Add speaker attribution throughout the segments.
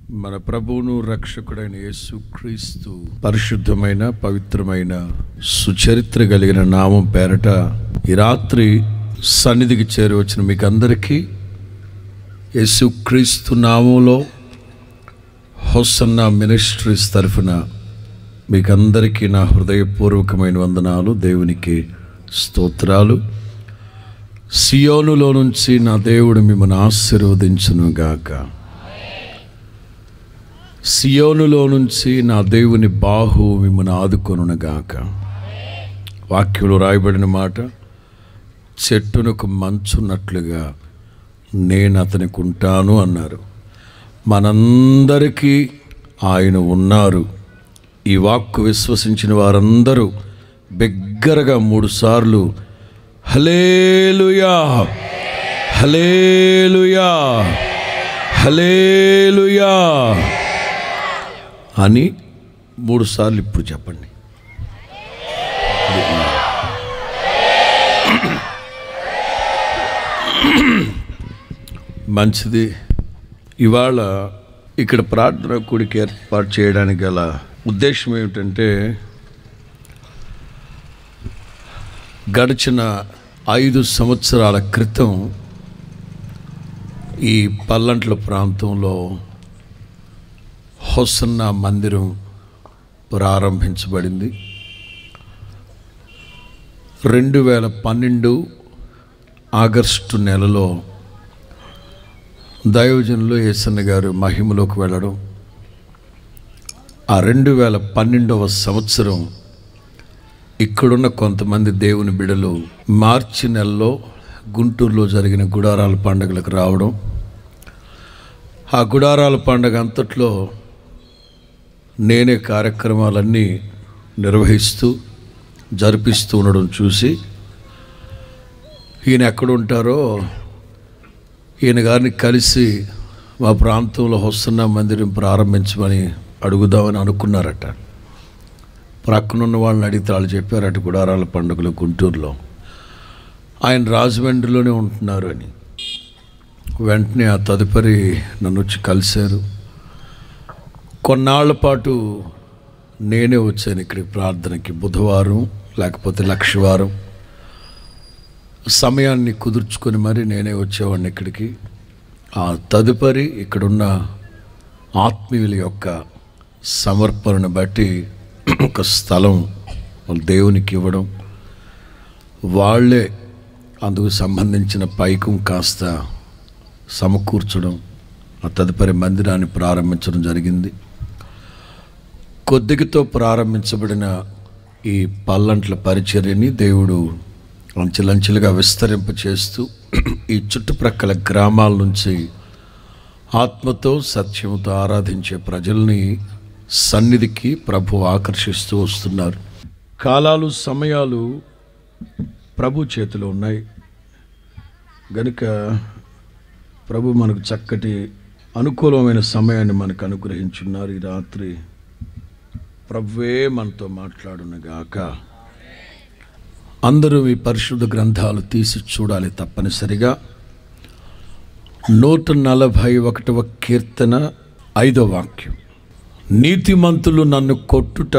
Speaker 1: మన ప్రభువును రక్షకుడైన యేసుక్రీస్తు పరిశుద్ధమైన పవిత్రమైన సుచరిత్ర కలిగిన నామం పేరట ఈ రాత్రి సన్నిధికి చేరి వచ్చిన మీకు అందరికీ యేసుక్రీస్తు నామంలో హొసన్న మినిస్ట్రీస్ తరఫున మీకందరికీ నా హృదయపూర్వకమైన వందనాలు దేవునికి స్తోత్రాలు సియోనులో నుంచి నా దేవుడు మిమ్మల్ని ఆశీర్వదించును గాక సియోనులో నుంచి నా దేవుని బాహు మిమ్మల్ని ఆదుకొనును గాక వాక్యంలో రాయబడిన మాట చెట్టునకు మంచున్నట్లుగా నేను అతనికి ఉంటాను అన్నారు మనందరికీ ఆయన ఉన్నారు ఈ వాక్కు విశ్వసించిన వారందరూ బిగ్గరగా మూడుసార్లు హలేలుయా హలేలుయా హలేలుయా అని మూడుసార్లు ఇప్పుడు చెప్పండి మంచిది ఇవాళ ఇక్కడ ప్రార్థన కూడికి ఏర్పాటు చేయడానికి గల ఉద్దేశం ఏమిటంటే గడిచిన ఐదు సంవత్సరాల క్రితం ఈ పల్లంట్ల ప్రాంతంలో హొసన్న మందిరం ప్రారంభించబడింది రెండు వేల పన్నెండు ఆగస్టు నెలలో దైవజనులు ఏసన్న గారు మహిమలోకి వెళ్ళడం ఆ రెండు వేల పన్నెండవ సంవత్సరం ఇక్కడున్న కొంతమంది దేవుని బిడలు మార్చి నెలలో గుంటూరులో జరిగిన గుడారాల పండుగలకు రావడం ఆ గుడారాల పండుగ అంతట్లో నేనే కార్యక్రమాలన్నీ నిర్వహిస్తూ జరిపిస్తూ ఉండడం చూసి ఈయన ఎక్కడ ఉంటారో ఈయన గారిని కలిసి మా ప్రాంతంలో వస్తున్న మందిరం ప్రారంభించమని అడుగుదామని అనుకున్నారట ప్రక్కనున్న వాళ్ళని అడిగితే వాళ్ళు చెప్పారు అటు గుడారాల పండుగలు గుంటూరులో ఆయన రాజమండ్రిలోనే ఉంటున్నారు అని వెంటనే ఆ తదుపరి నన్ను వచ్చి కలిశారు కొన్నాళ్ల పాటు నేనే వచ్చాను ఇక్కడికి ప్రార్థనకి బుధవారం లేకపోతే లక్షవారం సమయాన్ని కుదుర్చుకొని మరి నేనే వచ్చేవాడిని ఇక్కడికి ఆ తదుపరి ఇక్కడున్న ఆత్మీయుల యొక్క సమర్పణను బట్టి ఒక స్థలం వాళ్ళ దేవునికి ఇవ్వడం వాళ్ళే అందుకు సంబంధించిన పైకం కాస్త సమకూర్చడం ఆ తదుపరి మందిరాన్ని ప్రారంభించడం జరిగింది కొద్దిగతో ప్రారంభించబడిన ఈ పల్లంట్ల పరిచర్యని దేవుడు అంచెలంచెలుగా విస్తరింప చేస్తూ ఈ చుట్టుప్రక్కల గ్రామాల నుంచి ఆత్మతో సత్యముతో ఆరాధించే ప్రజల్ని సన్నిధికి ప్రభు ఆకర్షిస్తూ వస్తున్నారు కాలాలు సమయాలు ప్రభు చేతిలో ఉన్నాయి గనుక ప్రభు మనకు చక్కటి అనుకూలమైన సమయాన్ని మనకు అనుగ్రహించున్నారు ఈ రాత్రి ప్రభువే మనతో మాట్లాడునగాక అందరూ ఈ పరిశుద్ధ గ్రంథాలు తీసి చూడాలి తప్పనిసరిగా నూట నలభై ఒకటవ కీర్తన ఐదో వాక్యం నీతిమంతులు నన్ను కొట్టుట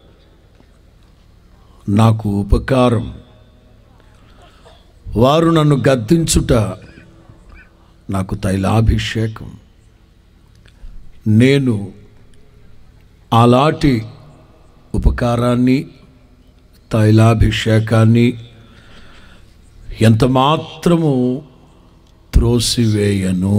Speaker 1: నాకు ఉపకారం వారు నన్ను గద్దించుట నాకు తైలాభిషేకం నేను అలాంటి ఉపకారాన్ని తైలాభిషేకాన్ని ఎంత మాత్రము త్రోసివేయను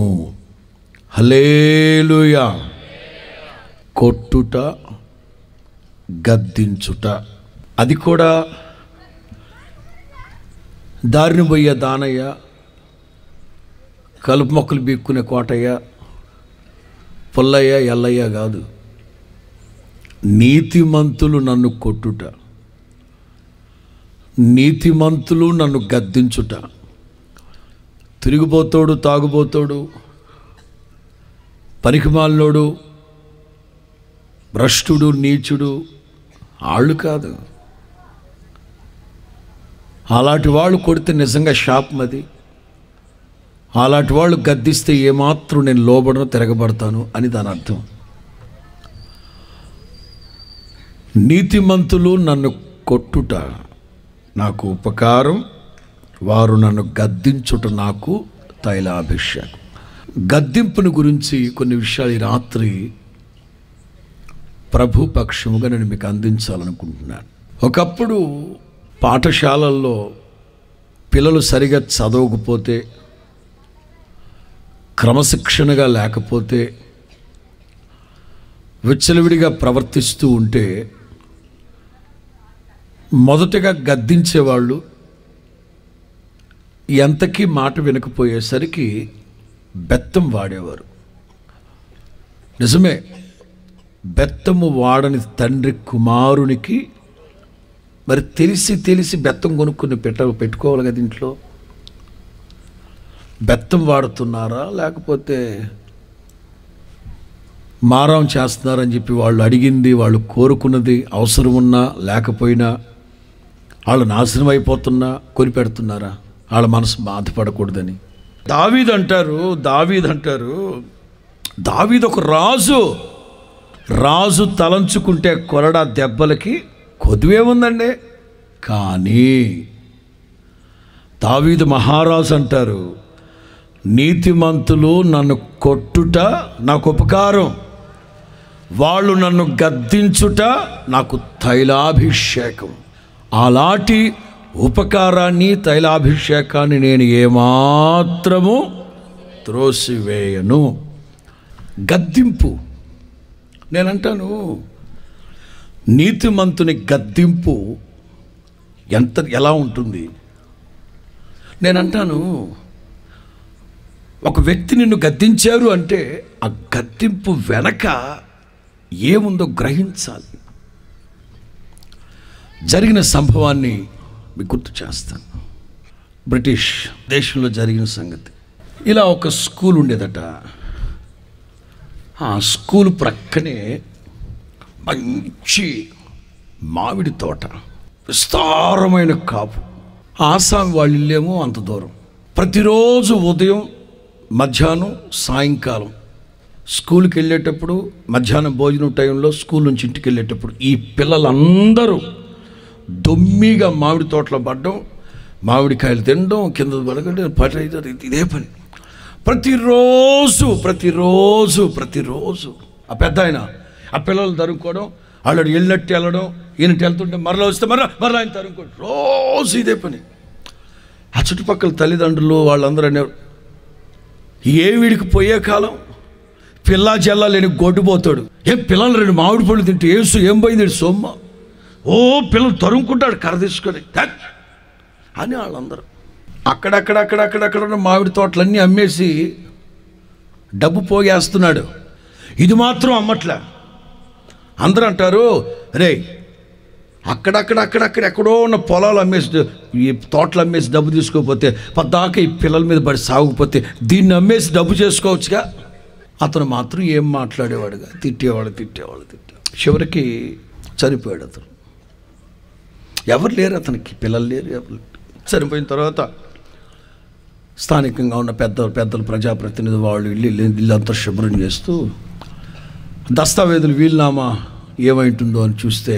Speaker 1: హలేలుయా కొట్టుట గద్దించుట అది కూడా దారిని పోయే దానయ్య కలుపు మొక్కలు బీక్కునే కోటయ్య పుల్లయ్య ఎల్లయ్య కాదు నీతిమంతులు నన్ను కొట్టుట నీతిమంతులు నన్ను గద్దించుట తిరిగిపోతాడు తాగుపోతాడు పనికిమాలినోడు భ్రష్టుడు నీచుడు వాళ్ళు కాదు అలాంటి వాళ్ళు కొడితే నిజంగా శాపం అది అలాంటి వాళ్ళు గద్దిస్తే ఏమాత్రం నేను లోబడను తిరగబడతాను అని దాని అర్థం నీతిమంతులు నన్ను కొట్టుట నాకు ఉపకారం వారు నన్ను గద్దించుట నాకు తైలాభిషేకం గద్దింపుని గురించి కొన్ని విషయాలు ఈ రాత్రి ప్రభు పక్షముగా నేను మీకు అందించాలనుకుంటున్నాను ఒకప్పుడు పాఠశాలల్లో పిల్లలు సరిగా చదవకపోతే క్రమశిక్షణగా లేకపోతే విచ్చలవిడిగా ప్రవర్తిస్తూ ఉంటే మొదటగా గద్దించేవాళ్ళు ఎంతకీ మాట వినకపోయేసరికి బెత్తం వాడేవారు నిజమే బెత్తము వాడని తండ్రి కుమారునికి మరి తెలిసి తెలిసి బెత్తం కొనుక్కుని పెట్ట పెట్టుకోవాలి కదా ఇంట్లో బెత్తం వాడుతున్నారా లేకపోతే మారం చేస్తున్నారని చెప్పి వాళ్ళు అడిగింది వాళ్ళు కోరుకున్నది అవసరం ఉన్నా లేకపోయినా వాళ్ళు నాశనం అయిపోతున్నా కొని పెడుతున్నారా వాళ్ళ మనసు బాధపడకూడదని దావీద్ అంటారు దావీద్ అంటారు దావీద్ ఒక రాజు రాజు తలంచుకుంటే కొరడా దెబ్బలకి కొద్దువే ఉందండి కానీ దావీదు మహారాజు అంటారు నీతిమంతులు నన్ను కొట్టుట నాకు ఉపకారం వాళ్ళు నన్ను గద్దించుట నాకు తైలాభిషేకం అలాంటి ఉపకారాన్ని తైలాభిషేకాన్ని నేను ఏమాత్రము త్రోసివేయను గద్దింపు నేనంటాను నీతిమంతుని గద్దింపు ఎంత ఎలా ఉంటుంది నేనంటాను ఒక వ్యక్తి నిన్ను గద్దించారు అంటే ఆ గద్దింపు వెనక ఏముందో గ్రహించాలి జరిగిన సంభవాన్ని మీకు గుర్తు చేస్తాను బ్రిటిష్ దేశంలో జరిగిన సంగతి ఇలా ఒక స్కూల్ ఉండేదట ఆ స్కూల్ ప్రక్కనే మంచి మామిడి తోట విస్తారమైన కాపు ఆసామి వాళ్ళ ఇల్లేమో అంత దూరం ప్రతిరోజు ఉదయం మధ్యాహ్నం సాయంకాలం స్కూల్కి వెళ్ళేటప్పుడు మధ్యాహ్నం భోజనం టైంలో స్కూల్ నుంచి ఇంటికి వెళ్ళేటప్పుడు ఈ పిల్లలందరూ దొమ్మిగా మామిడి తోటలో పడడం మామిడికాయలు తినడం కింద పడగడం పట ఇదే పని ప్రతిరోజు ప్రతిరోజు ప్రతిరోజు ఆ పెద్ద ఆయన ఆ పిల్లలు తరుముకోవడం వాళ్ళు వెళ్ళినట్టు వెళ్ళడం ఈయనట్టు వెళ్తుంటే మరలా వస్తే మరలా మరలా ఆయన తరుముకోవడం రోజు ఇదే పని ఆ చుట్టుపక్కల తల్లిదండ్రులు వాళ్ళందరూ అనేవారు ఏ వీడికి పోయే కాలం పిల్లా జల్లా లేని గొడ్డుపోతాడు ఏం పిల్లలు రెండు మామిడి పళ్ళు తింటే ఏసు ఏం పోయింది ఈడు సొమ్మ ఓ పిల్లలు తరుముకుంటాడు కర్ర తీసుకొని "ధక్" అని వాళ్ళందరూ అక్కడక్కడ అక్కడక్కడక్కడ ఉన్న మామిడి తోటలన్నీ అమ్మేసి డబ్బు పోగేస్తున్నాడు ఇది మాత్రం అమ్మట్లే అందరూ అంటారు రే అక్కడక్కడ అక్కడక్కడ ఎక్కడో ఉన్న పొలాలు అమ్మేసి ఈ తోటలు అమ్మేసి డబ్బు తీసుకోకపోతే పద్దాక ఈ పిల్లల మీద పడి సాగుపోతే దీన్ని అమ్మేసి డబ్బు చేసుకోవచ్చుగా అతను మాత్రం ఏం మాట్లాడేవాడుగా తిట్టేవాడు తిట్టేవాడు తిట్టేవాడు చివరికి చనిపోయాడు అతను ఎవరు లేరు అతనికి పిల్లలు లేరు ఎవరు లేరు. చనిపోయిన తర్వాత స్థానికంగా ఉన్న పెద్ద పెద్దలు ప్రజాప్రతినిధి వాళ్ళు ఇల్లు ఇల్లు ఇల్లంతా శుభ్రం చేస్తూ దస్తావేజులు వీలునామా ఏమైంటుందో అని చూస్తే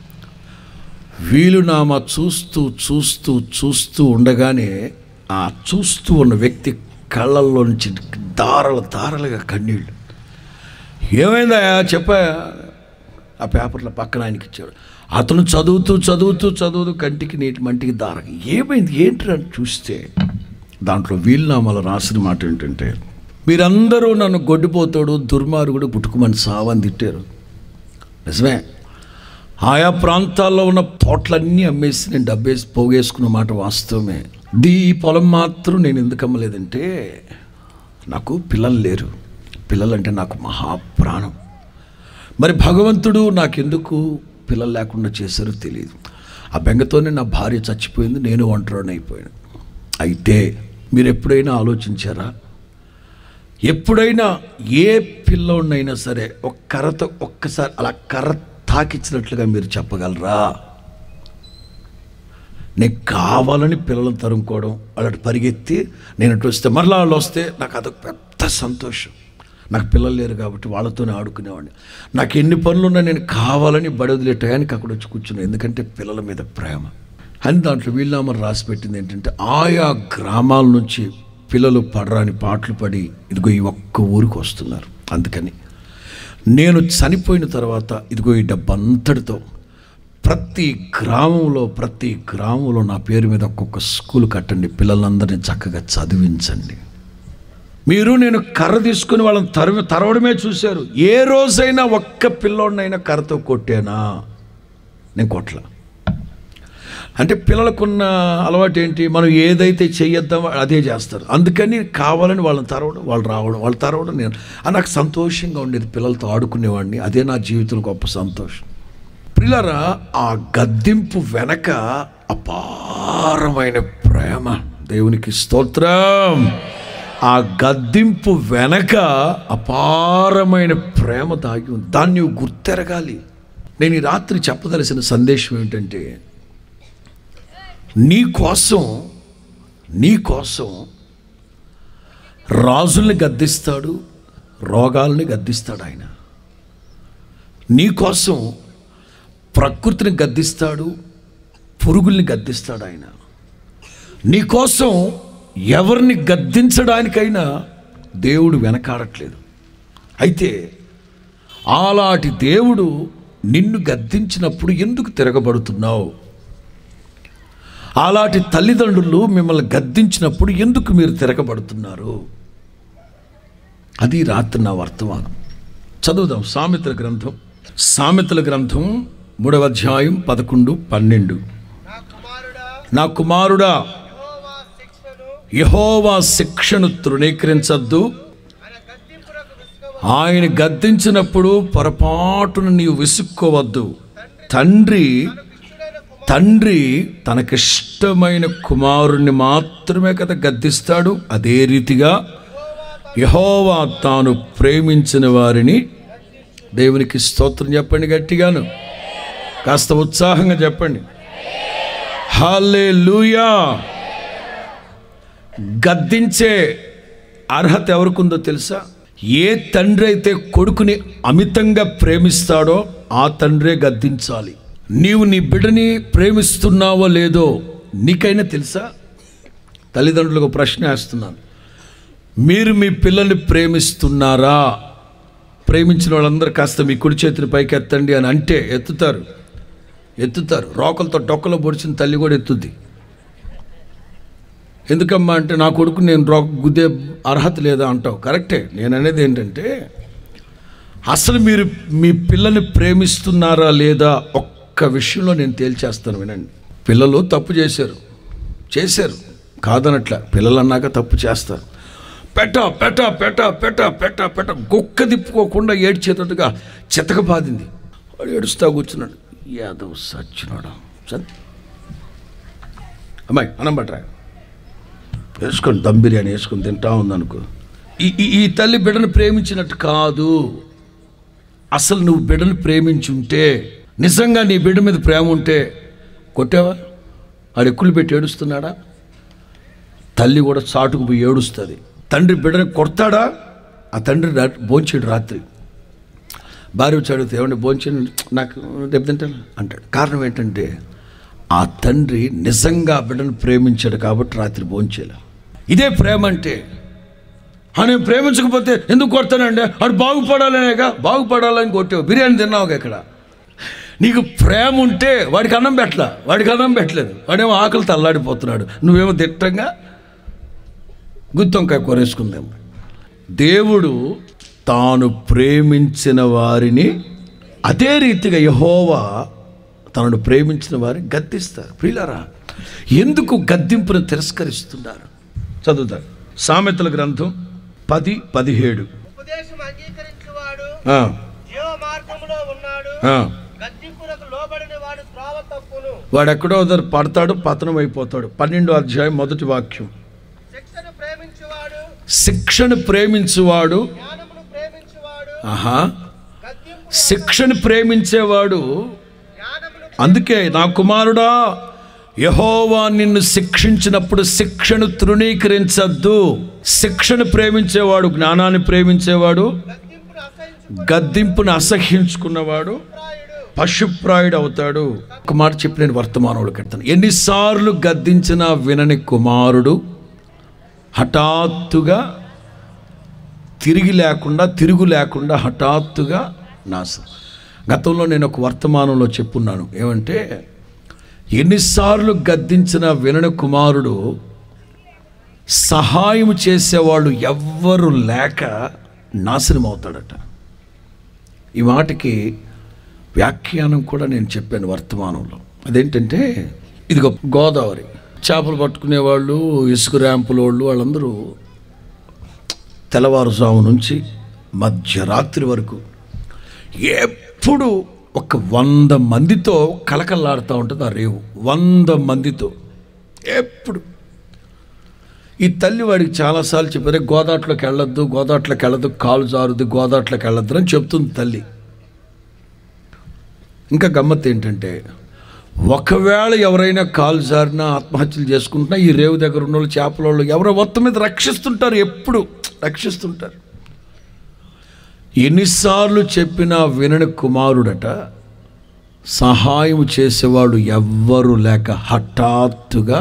Speaker 1: వీలునామా చూస్తూ చూస్తూ చూస్తూ ఉండగానే ఆ చూస్తూ ఉన్న వ్యక్తి కళ్ళల్లో నుంచి దారలు దారలుగా కన్నీళ్ళు ఏమైందా చెప్పా ఆ పేపర్లో పక్కన ఆయనకి ఇచ్చాడు అతను చదువుతూ చదువుతూ చదువుతూ కంటికి నీటి మంటికి దార ఏమైంది ఏంటి అని చూస్తే దాంట్లో వీలునామాలో రాసిన మాట ఏంటంటే మీరందరూ నన్ను గొడ్డిపోతాడు దుర్మార్గుడు పుట్టుకుమని సావని తిట్టారు నిజమే ఆయా ప్రాంతాల్లో ఉన్న తోటలన్నీ అమ్మేసి నేను డబ్బేసి పోగేసుకున్న మాట వాస్తవమే దీ ఈ పొలం మాత్రం నేను ఎందుకు అమ్మలేదంటే నాకు పిల్లలు లేరు పిల్లలంటే నాకు మహాప్రాణం మరి భగవంతుడు నాకెందుకు పిల్లలు లేకుండా చేశారో తెలియదు ఆ బెంగతోనే నా భార్య చచ్చిపోయింది నేను ఒంటరిని అయిపోయాను అయితే మీరు ఎప్పుడైనా ఆలోచించారా ఎప్పుడైనా ఏ పిల్లోడినైనా సరే ఒక కర్రతో ఒక్కసారి అలా కర్ర తాకిచ్చినట్లుగా మీరు చెప్పగలరా నేను కావాలని పిల్లలను తరుముకోవడం వాళ్ళకి పరిగెత్తి నేను ఇటు వస్తే మరలా వాళ్ళు వస్తే నాకు అదొక పెద్ద సంతోషం నాకు పిల్లలు లేరు కాబట్టి వాళ్ళతోనే ఆడుకునేవాడిని నాకు ఎన్ని పనులు ఉన్నా నేను కావాలని బడి వదిలే టయానికి అక్కడ వచ్చి కూర్చున్నాను ఎందుకంటే పిల్లల మీద ప్రేమ అని దాంట్లో వీళ్ళనామని రాసి పెట్టింది ఏంటంటే ఆయా గ్రామాల నుంచి పిల్లలు పడరాని పాటలు పడి ఇదిగో ఈ ఒక్క ఊరికి వస్తున్నారు అందుకని నేను చనిపోయిన తర్వాత ఇదిగో ఈ డబ్బంతటితో ప్రతి గ్రామంలో ప్రతి గ్రామంలో నా పేరు మీద ఒక్కొక్క స్కూల్ కట్టండి పిల్లలందరినీ చక్కగా చదివించండి మీరు నేను కర్ర తీసుకుని వాళ్ళని తరవ తరవడమే చూశారు ఏ రోజైనా ఒక్క పిల్లోడినైనా కర్రతో కొట్టానా నేను కొట్ల అంటే పిల్లలకున్న అలవాటు ఏంటి మనం ఏదైతే చెయ్యొద్దామో అదే చేస్తారు అందుకని కావాలని వాళ్ళని తరవడం వాళ్ళు రావడం వాళ్ళు తరవడం నేను అది నాకు సంతోషంగా ఉండేది పిల్లలతో ఆడుకునేవాడిని అదే నా జీవితంలో గొప్ప సంతోషం పిల్లరా ఆ గద్దింపు వెనక అపారమైన ప్రేమ దేవునికి స్తోత్రం ఆ గద్దింపు వెనక అపారమైన ప్రేమ దాగి ఉంది దాన్ని నువ్వు గుర్తెరగాలి నేను ఈ రాత్రి చెప్పదలసిన సందేశం ఏమిటంటే నీ కోసం నీ కోసం రాజుల్ని గద్దిస్తాడు రోగాల్ని గద్దిస్తాడు ఆయన నీ కోసం ప్రకృతిని గద్దిస్తాడు పురుగుల్ని గద్దిస్తాడు ఆయన నీ కోసం ఎవరిని గద్దించడానికైనా దేవుడు వెనకాడట్లేదు అయితే అలాంటి దేవుడు నిన్ను గద్దించినప్పుడు ఎందుకు తిరగబడుతున్నావు అలాంటి తల్లిదండ్రులు మిమ్మల్ని గద్దించినప్పుడు ఎందుకు మీరు తిరగబడుతున్నారు అది రాత్రి నా వర్తమానం చదువుదాం సామెతల గ్రంథం సామెతల గ్రంథం మూడవ అధ్యాయం పదకొండు పన్నెండు
Speaker 2: నా కుమారుడా
Speaker 1: నా కుమారుడా
Speaker 2: యెహోవా శిక్షను
Speaker 1: యహోవా శిక్షను తృణీకరించద్దు
Speaker 2: ఆయన గద్దింపునకు విసుగవు
Speaker 1: ఆయన గద్దించినప్పుడు పొరపాటున నీవు విసుక్కోవద్దు తండ్రి
Speaker 2: ఇష్టడైన కుమారుడు
Speaker 1: తండ్రి తనకిష్టమైన కుమారుణ్ణి మాత్రమే కదా గద్దిస్తాడు అదే రీతిగా యహోవా తాను ప్రేమించిన వారిని దేవునికి స్తోత్రం చెప్పండి గట్టిగాను కాస్త ఉత్సాహంగా చెప్పండి హాలే లూయా గద్దించే అర్హత ఎవరికుందో తెలుసా ఏ తండ్రి అయితే కొడుకుని అమితంగా ప్రేమిస్తాడో ఆ తండ్రే గద్దించాలి నీవు నీ బిడ్డని ప్రేమిస్తున్నావో లేదో నీకైనా తెలుసా తల్లిదండ్రులకు ప్రశ్న వేస్తున్నాను మీరు మీ పిల్లల్ని ప్రేమిస్తున్నారా ప్రేమించిన వాళ్ళందరూ కాస్త మీ కుడి చేతిని పైకి ఎత్తండి అని అంటే ఎత్తుతారు ఎత్తుతారు రోకలతో డొక్కలో పొడిచిన తల్లి కూడా ఎత్తుద్ది ఎందుకమ్మా అంటే నా కొడుకు నేను రో గుద్దే అర్హత లేదా అంటావు కరెక్టే నేను అనేది ఏంటంటే అసలు మీరు మీ పిల్లల్ని ప్రేమిస్తున్నారా లేదా ఒక్క విషయంలో నేను తేల్చేస్తాను వినండి పిల్లలు తప్పు చేశారు చేశారు కాదనట్ల పిల్లలు అన్నాక తప్పు చేస్తారు పెట్ట పెట్ట పెట్ట పెట్ట పెట్ట పెట్ట గొక్క తిప్పుకోకుండా ఏడ్చేటట్టుగా చితక బాధింది వాడు ఏడుస్తా కూర్చున్నాడు యాదవ్ సచ్చినాడు సరే అమ్మాయి అన్నం పట్టరా వేసుకొని దమ్ బిర్యానీ వేసుకొని తింటా ఉందనుకో ఈ ఈ- ఈ తల్లి బిడ్డను ప్రేమించినట్టు కాదు అసలు నువ్వు బిడ్డను ప్రేమించుంటే నిజంగా నీ బిడ్డ మీద ప్రేమ ఉంటే కొట్టావా ఆడు ఎక్కులు పెట్టి ఏడుస్తున్నాడా తల్లి కూడా చాటుకు పోయి ఏడుస్తుంది తండ్రి బిడ్డని కొడతాడా ఆ తండ్రి రా- భోంచేడు రాత్రి భార్య వచ్చి అడిగితే ఏమంటే భోంచేయండి నాకు రేపు తింటాను అంటాడు కారణం ఏంటంటే ఆ తండ్రి నిజంగా ఆ బిడ్డను ప్రేమించాడు కాబట్టి రాత్రి భోంచేలా ఇదే ప్రేమ అంటే "ఆ, నేను ప్రేమించకపోతే ఎందుకు కొడతానండి వాడు బాగుపడాలనేగా బాగుపడాలని కొట్టావు బిర్యానీ తిన్నావుగా ఇక్కడ నీకు ప్రేమ ఉంటే వాడికి అన్నం పెట్టలా వాడికి అన్నం పెట్టలేదు వాడేమో ఆకలి తల్లాడిపోతున్నాడు నువ్వేమో దిట్టంగా గుత్తొంకాయ కొరేసుకుందాం దేవుడు తాను ప్రేమించిన వారిని అదే రీతిగా యహోవా తనను ప్రేమించిన వారిని గద్దిస్తారు ప్రియులారా ఎందుకు గద్దింపును తిరస్కరిస్తున్నారు చదువుతారు సామెతల గ్రంథం పది పదిహేడు
Speaker 2: ఉపదేశం అంగీకరించువాడు
Speaker 1: ఆ,
Speaker 2: జీవ మార్గములో ఉన్నాడు
Speaker 1: ఆ.
Speaker 2: గద్దింపునకు లోబడిన వాడు త్రోవ తప్పును
Speaker 1: వాడు ఎక్కడో దగ్గర పడతాడు పతనం అయిపోతాడు పన్నెండో అధ్యాయం మొదటి వాక్యం
Speaker 2: శిక్షను ప్రేమించువాడు
Speaker 1: శిక్షను ప్రేమించువాడు
Speaker 2: జ్ఞానమును ప్రేమించువాడు
Speaker 1: ఆహా
Speaker 2: గద్దింపు
Speaker 1: శిక్షను ప్రేమించేవాడు
Speaker 2: జ్ఞానమును
Speaker 1: అందుకే నా కుమారుడా యహోవా నిన్ను శిక్షించినప్పుడు శిక్షను తృణీకరించద్దు శిక్షను ప్రేమించేవాడు జ్ఞానాన్ని ప్రేమించేవాడు
Speaker 2: గద్దింపును అసహించు
Speaker 1: గద్దింపును అసహ్యించుకున్నవాడు
Speaker 2: ప్రాయుడు
Speaker 1: పశుప్రాయుడు అవుతాడు ఒక మాట చెప్పి నేను వర్తమానంలో కడతాను ఎన్నిసార్లు గద్దించినా వినని కుమారుడు హఠాత్తుగా తిరిగి లేకుండా తిరుగు లేకుండా హఠాత్తుగా నాశనం గతంలో నేను ఒక వర్తమానంలో చెప్పున్నాను ఏమంటే ఎన్నిసార్లు గద్దించిన వినని కుమారుడు సహాయం చేసేవాళ్ళు ఎవ్వరు లేక నాశనం అవుతాడట ఈ మాటకి వ్యాఖ్యానం కూడా నేను చెప్పాను వర్తమానంలో అదేంటంటే ఇదిగో గోదావరి చేపలు పట్టుకునే వాళ్ళు ఇసుక ర్యాంపుల వాళ్ళు వాళ్ళందరూ తెల్లవారుజాము నుంచి మధ్యరాత్రి వరకు ఎప్పుడు ఒక వంద మందితో కలకల్లాడుతూ ఉంటుంది ఆ రేవు వంద మందితో ఎప్పుడు ఈ తల్లి వాడికి చాలాసార్లు చెప్పారు గోదాట్లోకి వెళ్ళొద్దు గోదాట్లోకి వెళ్ళొద్దు కాలు జారుద్ది గోదాట్లోకి వెళ్ళొద్దు అని చెప్తుంది తల్లి ఇంకా గమ్మత్ ఏంటంటే ఒకవేళ ఎవరైనా కాలు జారినా ఆత్మహత్యలు చేసుకుంటున్నా ఈ రేవు దగ్గర ఉన్న వాళ్ళు చేపల వాళ్ళు ఎవరో మొత్తం మీద రక్షిస్తుంటారు ఎప్పుడు రక్షిస్తుంటారు ఎన్నిసార్లు చెప్పినా వినని కుమారుడట సహాయం చేసేవాడు ఎవ్వరు లేక హఠాత్తుగా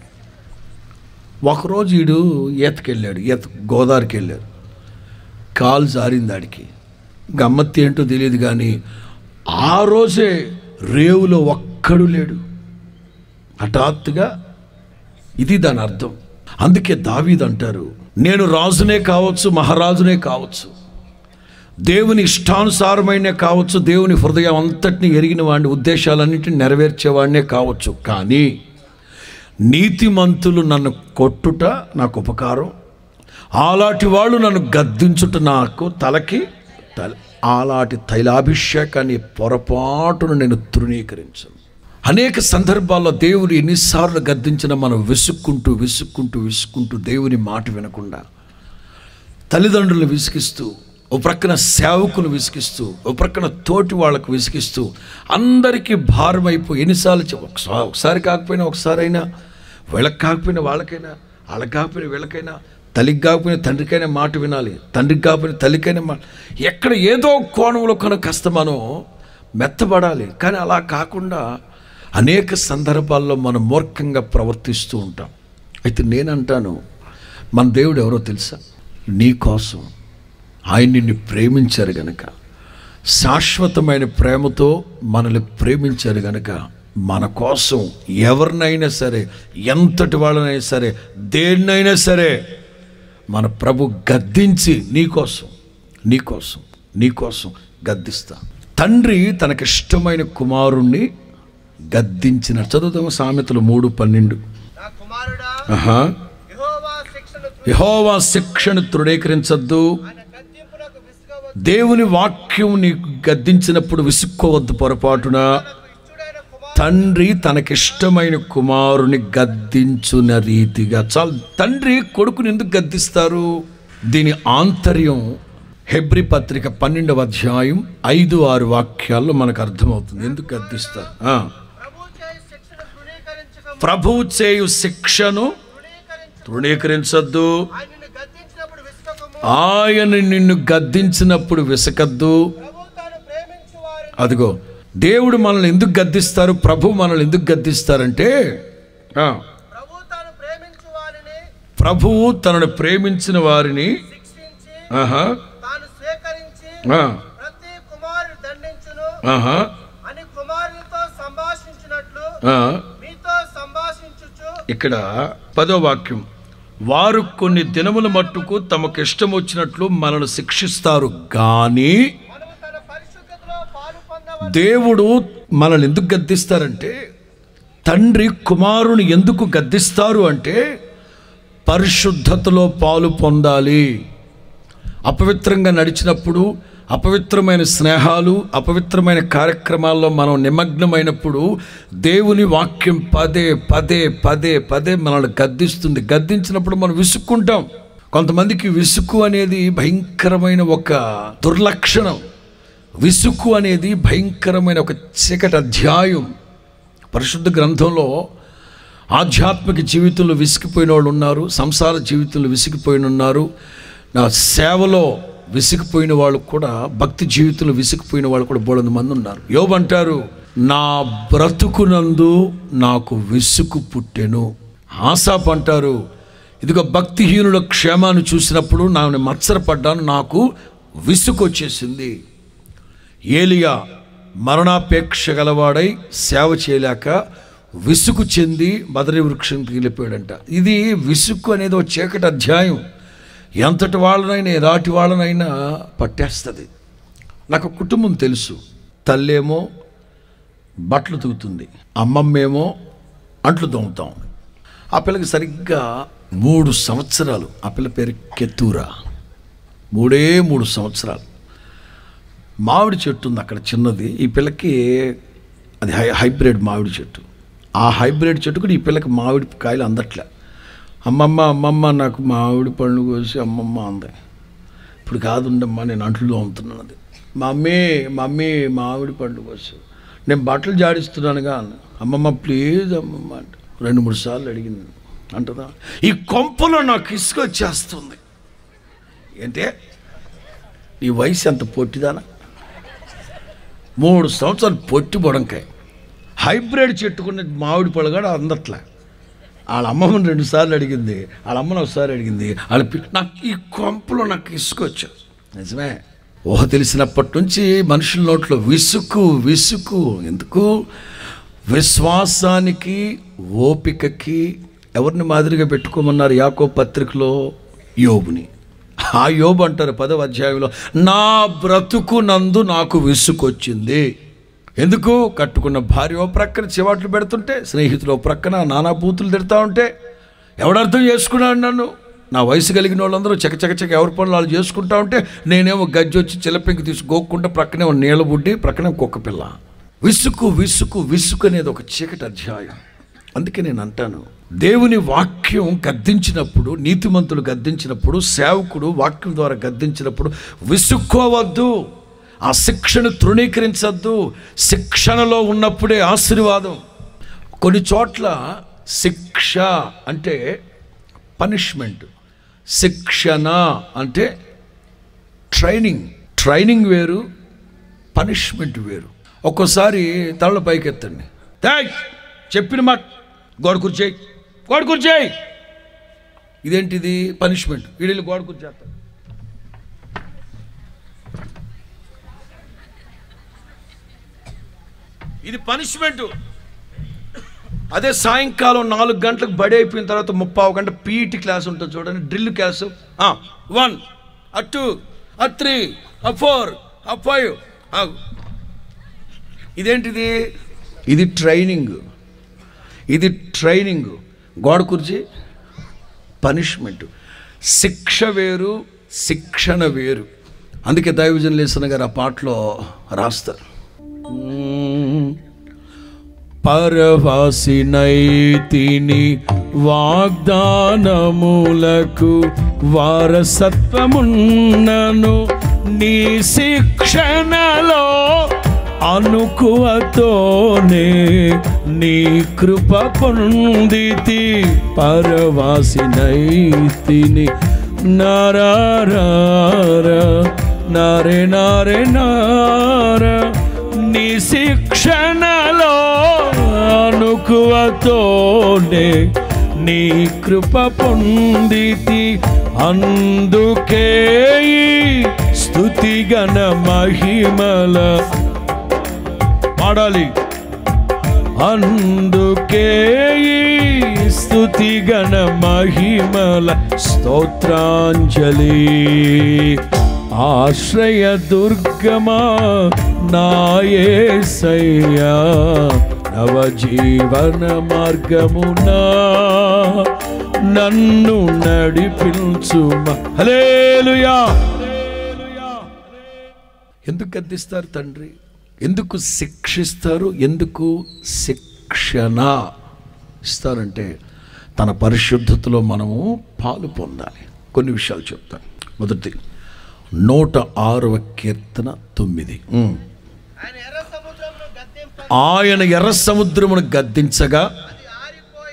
Speaker 1: ఒకరోజు ఈడు ఈతకెళ్ళాడు ఈత గోదావరికి వెళ్ళాడు కాలు జారింది ఆడికి గమ్మత్తి ఏంటో తెలియదు కానీ ఆ రోజే రేవులో ఒక్కడు లేడు హఠాత్తుగా ఇది దాని అర్థం అందుకే దావీద్ అంటారు నేను రాజునే కావచ్చు మహారాజునే కావచ్చు దేవుని ఇష్టానుసారమైన కావచ్చు దేవుని హృదయం అంతటిని ఎరిగిన వాడిని ఉద్దేశాలన్నింటిని నెరవేర్చేవాడినే కావచ్చు కానీ నీతిమంతులు నన్ను కొట్టుట నాకు ఉపకారం అలాంటి వాళ్ళు నన్ను గద్దించుట నాకు తలకి తల అలాంటి తైలాభిషేకాన్ని పొరపాటును నేను తృణీకరించను అనేక సందర్భాల్లో దేవుడు ఎన్నిసార్లు గద్దించినా మనం విసుక్కుంటూ విసుక్కుంటూ విసుక్కుంటూ దేవుని మాట వినకుండా తల్లిదండ్రులను విసిగిస్తూ ఓ ప్రక్కన సేవకులు విసిగిస్తూ ఓ ప్రక్కన తోటి వాళ్ళకు విసిగిస్తూ అందరికీ భారం అయిపోయి ఎన్నిసార్లు చెప్ ఒకసారి ఒకసారి కాకపోయినా ఒకసారైనా వీళ్ళకి కాకపోయినా వాళ్ళకైనా వాళ్ళకి కాకపోయినా వీళ్ళకైనా తల్లికి కాకపోయినా తండ్రికైనా మాట వినాలి తండ్రికి కాకపోయినా తల్లికైనా మాట ఎక్కడ ఏదో కోణంలో కనుక కాస్త మనం మెత్తబడాలి కానీ అలా కాకుండా అనేక సందర్భాల్లో మనం మూర్ఖంగా ప్రవర్తిస్తూ ఉంటాం అయితే నేనంటాను మన దేవుడు ఎవరో తెలుసా నీ కోసం ఆయన నిన్ను ప్రేమించారు గనక శాశ్వతమైన ప్రేమతో మనల్ని ప్రేమించారు గనక మన కోసం ఎవరినైనా సరే ఎంతటి వాళ్ళనైనా సరే దేన్నైనా సరే మన ప్రభు గద్దించి నీకోసం నీకోసం నీకోసం గద్దిస్తా తండ్రి తనకిష్టమైన కుమారుణ్ణి గద్దించిన చదువుతాము సామెతలు మూడు పన్నెండు
Speaker 2: నా కుమారుడా
Speaker 1: ఆహా
Speaker 2: యెహోవా శిక్షను
Speaker 1: యహోవా శిక్షను తృణీకరించద్దు
Speaker 2: ఆయన గద్దింపునకు విసుగవద్దు
Speaker 1: దేవుని వాక్యం నీకు గద్దించినప్పుడు విసుక్కోవద్దు పొరపాటున
Speaker 2: తనకు ఇచ్చుడైన కుమారుడు
Speaker 1: తండ్రి తనకిష్టమైన కుమారుని గద్దించున రీతిగా చాలు తండ్రి కొడుకుని ఎందుకు గద్దిస్తారు దీని ఆంతర్యం హెబ్రి పత్రిక పన్నెండవ అధ్యాయం ఐదు ఆరు వాక్యాల్లో మనకు అర్థమవుతుంది ఎందుకు గద్దిస్తారు ఆ.
Speaker 2: ప్రభు చేయి శిక్షను తృణీకరించక
Speaker 1: ప్రభువు చేయు శిక్షను
Speaker 2: తృణీకరించు
Speaker 1: తృణీకరించద్దు
Speaker 2: ఆయనను గద్దించినప్పుడు విసుకకము
Speaker 1: ఆయన నిన్ను గద్దించినప్పుడు విసకద్దు
Speaker 2: ప్రభు తాను ప్రేమించు వారిని
Speaker 1: అదిగో దేవుడు మనల్ని ఎందుకు గద్దిస్తారు ప్రభు మనల్ని ఎందుకు గద్దిస్తారంటే ఆ,
Speaker 2: ప్రభు తాను ప్రేమించు వారిని
Speaker 1: ప్రభువు తనను ప్రేమించిన వారిని
Speaker 2: శిక్షించి
Speaker 1: ఆహా,
Speaker 2: తాను స్వీకరించి
Speaker 1: ఆ,
Speaker 2: ప్రతి కుమారుడు దండించును
Speaker 1: ఆహా,
Speaker 2: అని కుమారునితో సంభాషించినట్లు
Speaker 1: ఆ.
Speaker 2: మీతో సంభాషించుచు
Speaker 1: ఇక్కడ పదో వాక్యం వారు కొన్ని దినముల మట్టుకు తమకు ఇష్టం వచ్చినట్లు మనల్ని శిక్షిస్తారు కానీ
Speaker 2: మనము తన పరిశుద్ధతలో పాలు పొందవ
Speaker 1: దేవుడు మనల్ని ఎందుకు గద్దిస్తారంటే తండ్రి కుమారుని ఎందుకు గద్దిస్తారు అంటే పరిశుద్ధతలో పాలు పొందాలి అపవిత్రంగా నడిచినప్పుడు అపవిత్రమైన స్నేహాలు అపవిత్రమైన కార్యక్రమాల్లో మనం నిమగ్నమైనప్పుడు దేవుని వాక్యం పదే పదే పదే పదే మనల్ని గద్దిస్తుంది గద్దించినప్పుడు మనం విసుక్కుంటాం కొంతమందికి విసుగు అనేది భయంకరమైన ఒక దుర్లక్షణం విసుగు అనేది భయంకరమైన ఒక చీకటి అధ్యాయం పరిశుద్ధ గ్రంథంలో ఆధ్యాత్మిక జీవితంలో విసిగిపోయిన వాళ్ళు ఉన్నారు సంసార జీవితంలో విసిగిపోయిన ఉన్నారు నా సేవలో విసిగిపోయిన వాళ్ళు కూడా భక్తి జీవితంలో విసిగిపోయిన వాళ్ళు కూడా బోళంది మంది ఉన్నారు యోబు అంటారు నా బ్రతుకునందు నాకు విసుగు పుట్టెను ఆశాప్ అంటారు ఇదిగో భక్తిహీనుల క్షేమాన్ని చూసినప్పుడు నేను మత్సరపడ్డాను నాకు విసుగు వచ్చేసింది ఏలియా మరణాపేక్ష గలవాడై సేవ చేయలేక విసుగు చెంది బదరి వృక్షంకి వెళ్ళిపోయాడంట ఇది విసుగు అనేది ఒక చీకటి అధ్యాయం ఎంతటి వాళ్ళనైనా ఎలాంటి వాళ్ళనైనా పట్టేస్తుంది నాకు ఒక కుటుంబం తెలుసు తల్లేమో బట్టలు తూగుతుంది అమ్మమ్మేమో అంట్లు తోముతాం ఆ పిల్లకి సరిగ్గా మూడు సంవత్సరాలు ఆ పిల్ల పేరు కెత్తూరా మూడే మూడు సంవత్సరాలు మామిడి చెట్టు ఉంది అక్కడ చిన్నది ఈ పిల్లకి అది హై హైబ్రిడ్ మామిడి చెట్టు ఆ హైబ్రిడ్ చెట్టు కూడా ఈ పిల్లకి మామిడి కాయలు అందట్లే అమ్మమ్మ అమ్మమ్మ నాకు మామిడి పండ్లు కోసి అమ్మమ్మ అంది ఇప్పుడు కాదుండమ్మా నేను అంట్లో అమ్ముతున్నాను అది మమ్మీ మమ్మీ మామిడి పండ్లు కోసి నేను బట్టలు జాడిస్తున్నానుగా అన్న అమ్మమ్మ ప్లీజ్ అమ్మమ్మ అంట రెండు మూడు సార్లు అడిగింది అంటదా ఈ కొంపలో నాకు ఇసుక వచ్చేస్తుంది ఏంటే నీ వయసు ఎంత పొట్టిదానా మూడు సంవత్సరాలు పొట్టి బొడంకాయ హైబ్రిడ్ చెట్టుకున్న మామిడి పళ్ళు కూడా అందట్లే వాళ్ళ అమ్మమ్మని రెండు సార్లు అడిగింది వాళ్ళ అమ్మని ఒకసారి అడిగింది వాళ్ళ పి- నాకు ఈ కొంపలో నాకు ఇసుకొచ్చు నిజమే ఊహ తెలిసినప్పటి నుంచి మనుషుల నోట్లో విసుకు విసుకు ఎందుకు విశ్వాసానికి ఓపికకి ఎవరిని మాదిరిగా పెట్టుకోమన్నారు యాకో పత్రికలో యోబుని ఆ యోబు అంటారు పదవ అధ్యాయంలో నా బ్రతుకు నందు నాకు విసుకొచ్చింది ఎందుకు కట్టుకున్న భార్య ఓ ప్రక్కన చివాట్లు పెడుతుంటే స్నేహితులు ఓ ప్రక్కన నానా బూతులు తిడతా ఉంటే ఎవడర్థం చేసుకున్నాడు నన్ను నా వయసు కలిగిన వాళ్ళందరూ చక చక చక ఎవరి పనులు వాళ్ళు చేసుకుంటా ఉంటే నేనేమో గజ్జి వచ్చి చిల్లపెంకి తీసి గోక్కుంటే ప్రక్కనే ఒక నీళ్ళ బుడ్డి ప్రక్కనే కుక్క పిల్ల విసుకు విసుకు విసుకు అనేది ఒక చీకటి అధ్యాయం అందుకే నేను అంటాను దేవుని వాక్యం గద్దించినప్పుడు నీతిమంతులు గద్దించినప్పుడు సేవకుడు వాక్యం ద్వారా గద్దించినప్పుడు విసుక్కోవద్దు ఆ శిక్షను తృణీకరించద్దు శిక్షణలో ఉన్నప్పుడే ఆశీర్వాదం కొన్ని చోట్ల శిక్ష అంటే పనిష్మెంట్ శిక్షణ అంటే ట్రైనింగ్ ట్రైనింగ్ వేరు పనిష్మెంట్ వేరు ఒక్కోసారి తలలో పైకెత్తండి "ఏయ్, చెప్పిన మాట గోడ కూర్చేయి గోడ కూర్చేయి ఇదేంటిది పనిష్మెంట్ వీడిల్లు గోడ కూర్చేస్తాడు ఇది పనిష్మెంట్ అదే సాయంకాలం నాలుగు గంటలకు బడి అయిపోయిన తర్వాత ముప్పావు గంట పీఈటీ క్లాస్ ఉంటుంది చూడండి డ్రిల్ క్లాసు వన్ ఆ టూ ఆ త్రీ ఆ ఫోర్ ఆ ఫైవ్ ఇదేంటిది ఇది ట్రైనింగ్ ఇది ట్రైనింగ్ గోడ కుర్చీ పనిష్మెంట్ శిక్ష వేరు శిక్షణ వేరు అందుకే దైవజన్ లేసన గారు ఆ పాటలో రాస్తారు పరవాసినైతిని వాగ్దానములకు వారసత్వమున్నను నీ శిక్షణలో అనుకువతోనే నీ కృప పొందితి పరవాసినైతిని నారార నారే నారే నార నీ శిక్షణలో అనుకువతోనే నీ కృప పొందితి అందుకే ఈ స్తుతిగణ మహిమల పాడాలి అందుకే ఈ స్తుతిగణ మహిమల స్తోత్రాంజలి ఆశ్రయ దుర్గమా నాయసయ్యా నవ జీవన మార్గమునా నన్ను నడిపించుమ హలేలుయా ఎందుకు గద్దిస్తారు తండ్రి ఎందుకు శిక్షిస్తారు ఎందుకు శిక్షణ ఇస్తారంటే తన పరిశుద్ధతలో మనము పాలు పొందాలి కొన్ని విషయాలు చెప్తాను మొదటి నూట ఆరవ కీర్తన తొమ్మిది ఉమ్.
Speaker 2: ఆయన ఎర్ర సముద్రమును గద్దింప
Speaker 1: ఆయన ఎర్ర సముద్రమును గద్దించగా
Speaker 2: అది ఆరిపోయెను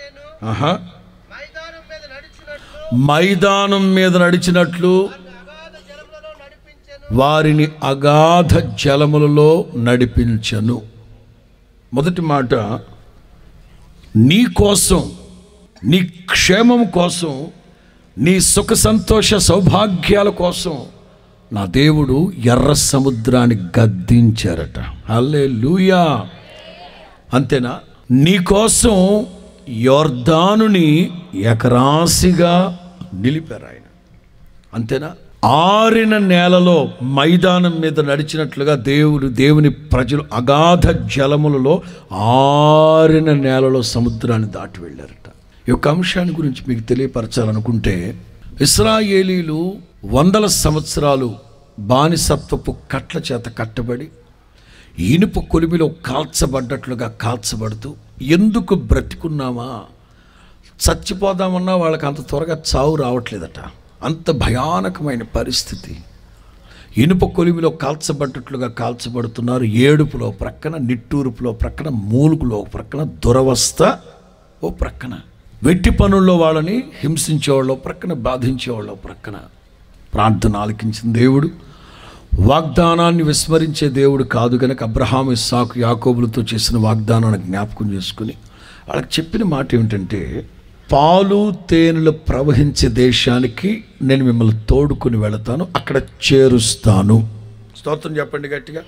Speaker 1: ఆహా
Speaker 2: మైదానం మీద నడిచినట్లు
Speaker 1: మైదానం మీద నడిచినట్లు
Speaker 2: అగాధ జలములలో నడిపించెను
Speaker 1: వారిని అగాధ జలములలో నడిపించను మొదటి మాట నీ కోసం నీ క్షేమం కోసం నీ సుఖ సంతోష సౌభాగ్యాల కోసం నా దేవుడు ఎర్ర సముద్రాన్ని గద్దించారట అల్లే లూయా అంతేనా నీ కోసం యోర్ధానుని ఎకరాశిగా నిలిపారు ఆయన అంతేనా ఆరిన నేలలో మైదానం మీద నడిచినట్లుగా దేవుడు దేవుని ప్రజలు అగాధ జలములలో ఆరిన నేలలో సముద్రాన్ని దాటి వెళ్ళారట ఈ యొక్క అంశాన్ని గురించి మీకు తెలియపరచాలనుకుంటే ఇస్రాయేలీలు వందల సంవత్సరాలు బానిసత్వపు కట్ల చేత కట్టబడి ఇనుప కొలిమిలో కాల్చబడ్డట్లుగా కాల్చబడుతూ ఎందుకు బ్రతికున్నామా చచ్చిపోదామన్నా వాళ్ళకి అంత త్వరగా చావు రావట్లేదట అంత భయానకమైన పరిస్థితి ఇనుప కొలిమిలో కాల్చబడ్డట్లుగా కాల్చబడుతున్నారు ఏడుపులో ప్రక్కన నిట్టూరుపులో ప్రక్కన మూలుగులో ప్రక్కన దురవస్థ ఓ ప్రక్కన వెట్టి పనుల్లో వాళ్ళని హింసించేవాళ్ళు ప్రక్కన బాధించేవాళ్ళు ప్రక్కన ప్రార్థన ఆలకించిన దేవుడు వాగ్దానాన్ని విస్మరించే దేవుడు కాదు కనుక అబ్రహాం ఇస్సాకు యాకోబులతో చేసిన వాగ్దానాన్ని జ్ఞాపకం చేసుకుని వాళ్ళకి చెప్పిన మాట ఏమిటంటే పాలు తేనెలు ప్రవహించే దేశానికి నేను మిమ్మల్ని తోడుకుని వెళతాను అక్కడ చేరుస్తాను స్తోత్రం చెప్పండి గట్టిగా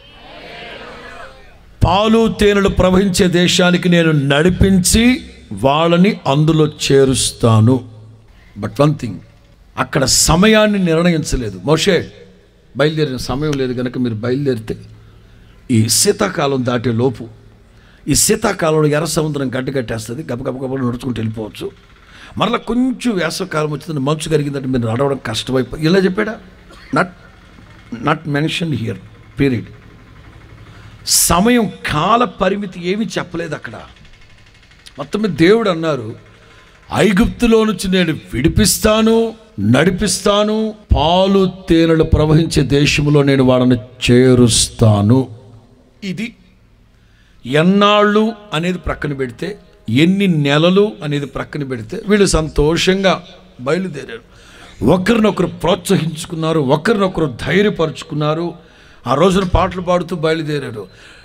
Speaker 1: పాలు తేనెలు ప్రవహించే దేశానికి నేను నడిపించి వాళ్ళని అందులో చేరుస్తాను బట్ వన్ థింగ్ అక్కడ సమయాన్ని నిర్ణయించలేదు మోషే బయలుదేరిన సమయం లేదు కనుక మీరు బయలుదేరితే ఈ శీతాకాలం దాటే లోపు ఈ శీతాకాలంలో ఎర్ర సముద్రం గడ్డ కట్టేస్తుంది గబగబ గబ నడుచుకుంటూ వెళ్ళిపోవచ్చు మరలా కొంచెం వేసవకాలం వచ్చిందని మంచు కరిగిందంటే మీరు నడవడం కష్టమైపో ఇలా చెప్పాడా not not mention here period సమయం కాల పరిమితి ఏమీ చెప్పలేదు అక్కడ మొత్తం మీద దేవుడు అన్నారు ఐగుప్తులో నుంచి నేను విడిపిస్తాను నడిపిస్తాను పాలు తేనెలు ప్రవహించే దేశంలో నేను వాళ్ళని చేరుస్తాను ఇది ఎన్నాళ్ళు అనేది ప్రక్కన పెడితే ఎన్ని నెలలు అనేది ప్రక్కన పెడితే వీళ్ళు సంతోషంగా బయలుదేరారు ఒకరినొకరు ప్రోత్సహించుకున్నారు ఒకరినొకరు ధైర్యపరుచుకున్నారు ఆ రోజున పాటలు పాడుతూ బయలుదేరారు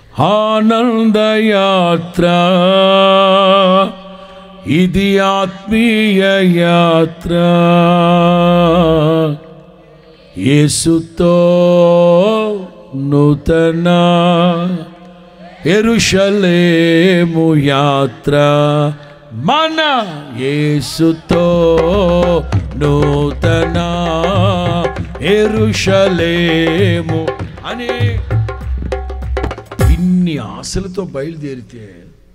Speaker 1: ఆనందయాత్ర ఇది ఆత్మీయ యాత్ర యేసుతో నూతన ఎరుషలేము యాత్ర మన యేసుతో నూతన ఎరుషలేము అని ఇన్ని ఆశలతో బయలుదేరితే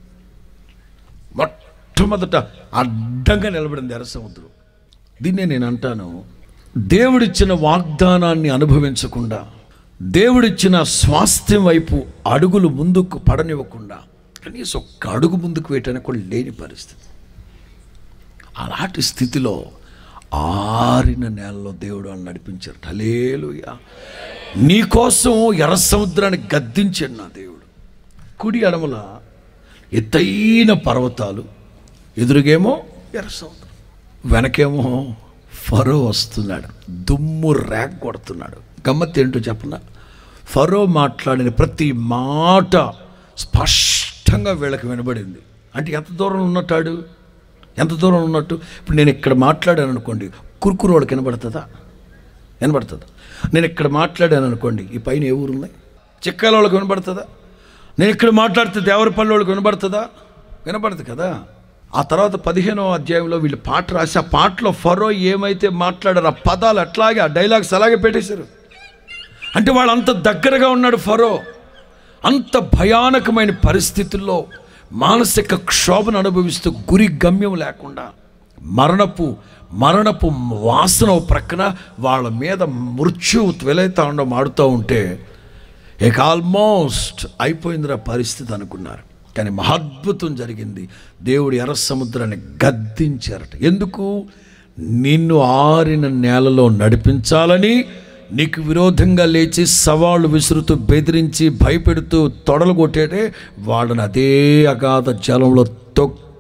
Speaker 1: మొట్టమొదట అడ్డంగా నిలబడింది ఎర్ర సముద్రం దీన్నే నేను అంటాను దేవుడిచ్చిన వాగ్దానాన్ని అనుభవించకుండా దేవుడిచ్చిన స్వాస్థ్యం వైపు అడుగులు ముందుకు పడనివ్వకుండా కనీసం ఒక్క అడుగు ముందుకు వేయటానికి కూడా లేని పరిస్థితి అలాంటి స్థితిలో ఆరిన నేలలో దేవుడు అని నడిపించారు హలేలుయా నీకోసం ఎర్ర సముద్రాన్ని గద్దించాడు నా దేవుడు కుడి అడమల ఎత్తైన పర్వతాలు ఎదురుగేమో ఎర్ర సముద్రం వెనకేమో ఫరో వస్తున్నాడు దుమ్ము ర్యాక్ కొడుతున్నాడు గమ్మత్ ఏంటో చెప్పనా ఫరో మాట్లాడిన ప్రతి మాట స్పష్టంగా వీళ్ళకి వినబడింది అంటే ఎంత దూరం ఉన్నట్టాడు ఎంత దూరం ఉన్నట్టు ఇప్పుడు నేను ఇక్కడ మాట్లాడాను అనుకోండి కురుకురు వాళ్ళకి వినబడుతుందా వినబడుతుందా నేను ఇక్కడ మాట్లాడాను అనుకోండి ఈ పైన ఏ ఊరు ఉన్నాయి చిక్కాల వాళ్ళకి వినబడుతుందా నేను ఇక్కడ మాట్లాడితే దేవరపల్లి వాళ్ళకి వినబడుతుందా వినబడదు కదా ఆ తర్వాత పదిహేనో అధ్యాయంలో వీళ్ళు పాట రాసి ఆ పాటలో ఫరో ఏమైతే మాట్లాడారో ఆ పదాలు అట్లాగే ఆ డైలాగ్స్ అలాగే పెట్టేశారు అంటే వాళ్ళు అంత దగ్గరగా ఉన్నాడు ఫరో అంత భయానకమైన పరిస్థితుల్లో మానసిక క్షోభను అనుభవిస్తూ గురి గమ్యం లేకుండా మరణపు మరణపు వాసన ఓ ప్రక్కన వాళ్ళ మీద మృత్యువు త్వెలైతాండం ఆడుతూ ఉంటే ఇక ఆల్మోస్ట్ అయిపోయిందిరా పరిస్థితి అనుకున్నారు కానీ మహాద్భుతం జరిగింది దేవుడు ఎర్ర సముద్రాన్ని గద్దించారట ఎందుకు నిన్ను ఆరిన నేలలో నడిపించాలని నీకు విరోధంగా లేచి సవాళ్ళు విసురుతూ బెదిరించి భయపెడుతూ తొడలు కొట్టేటే వాళ్ళని అదే అగాధ జలంలో తొక్కి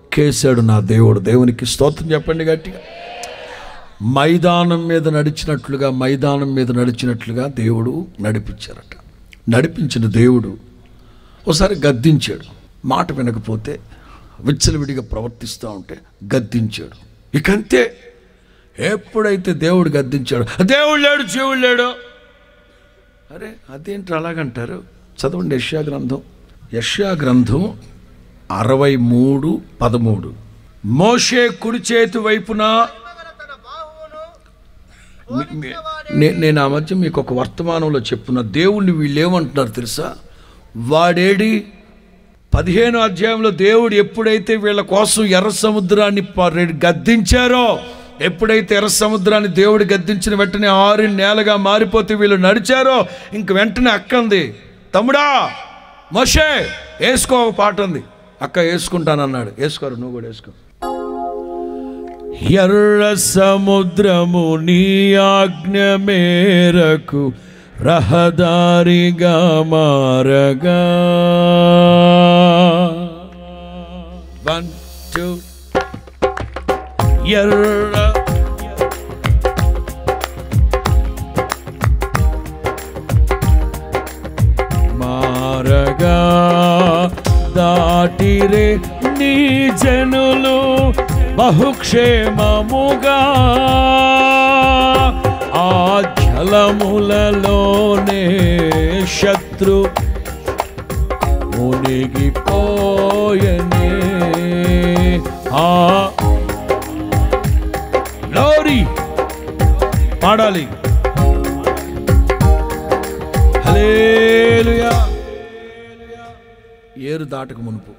Speaker 1: తొక్కేశాడు నా దేవుడు దేవునికి స్తోత్రం చెప్పండి గట్టిగా మైదానం మీద నడిచినట్లుగా మైదానం మీద నడిచినట్లుగా దేవుడు నడిపించారట నడిపించిన దేవుడు ఒకసారి గద్దించాడు మాట వినకపోతే విచ్చలవిడిగా ప్రవర్తిస్తూ ఉంటే గద్దించాడు ఇకంతే ఎప్పుడైతే దేవుడు గద్దించాడు దేవుడు లేడు చెవుడు లేడు అరే అదేంటి అలాగంటారు చదవండి యష్యా గ్రంథం యష్యా గ్రంథం అరవై మూడు పదమూడు మోషే కుడి చేతి వైపున
Speaker 2: మగల తన బాహువును
Speaker 1: మీ- మీ- నే- నేను ఆ మధ్య మీకు ఒక వర్తమానంలో చెప్పున్న దేవుణ్ణి వీళ్ళు ఏమంటున్నారు తెలుసా వాడేడి పదిహేను అధ్యాయంలో దేవుడు ఎప్పుడైతే వీళ్ళ కోసం ఎర్ర సముద్రాన్ని ప- రె- గద్దించారో ఎప్పుడైతే ఎర్ర సముద్రాన్ని దేవుడు గద్దించిన వెంటనే ఆరు నేలగా మారిపోతే వీళ్ళు నడిచారో ఇంక వెంటనే అక్కంది తమ్ముడా మోషే వేసుకో ఒక పాట ఉంది అక్క వేసుకుంటానన్నాడు వేసుకోరు నువ్వు కూడా వేసుకో ఎర్ర సముద్రము నీ ఆజ్ఞ మేరకు రహదారిగా మారగా వన్ టూ ఎర్ర మారగా దాటిరే నీ జనులు బహుక్షేమముగా ఆ జలములలోనే శత్రు మునిగిపోయనే ఆ లోరీ పాడాలి హల్లెలూయా ఏరు దాటక మునుపు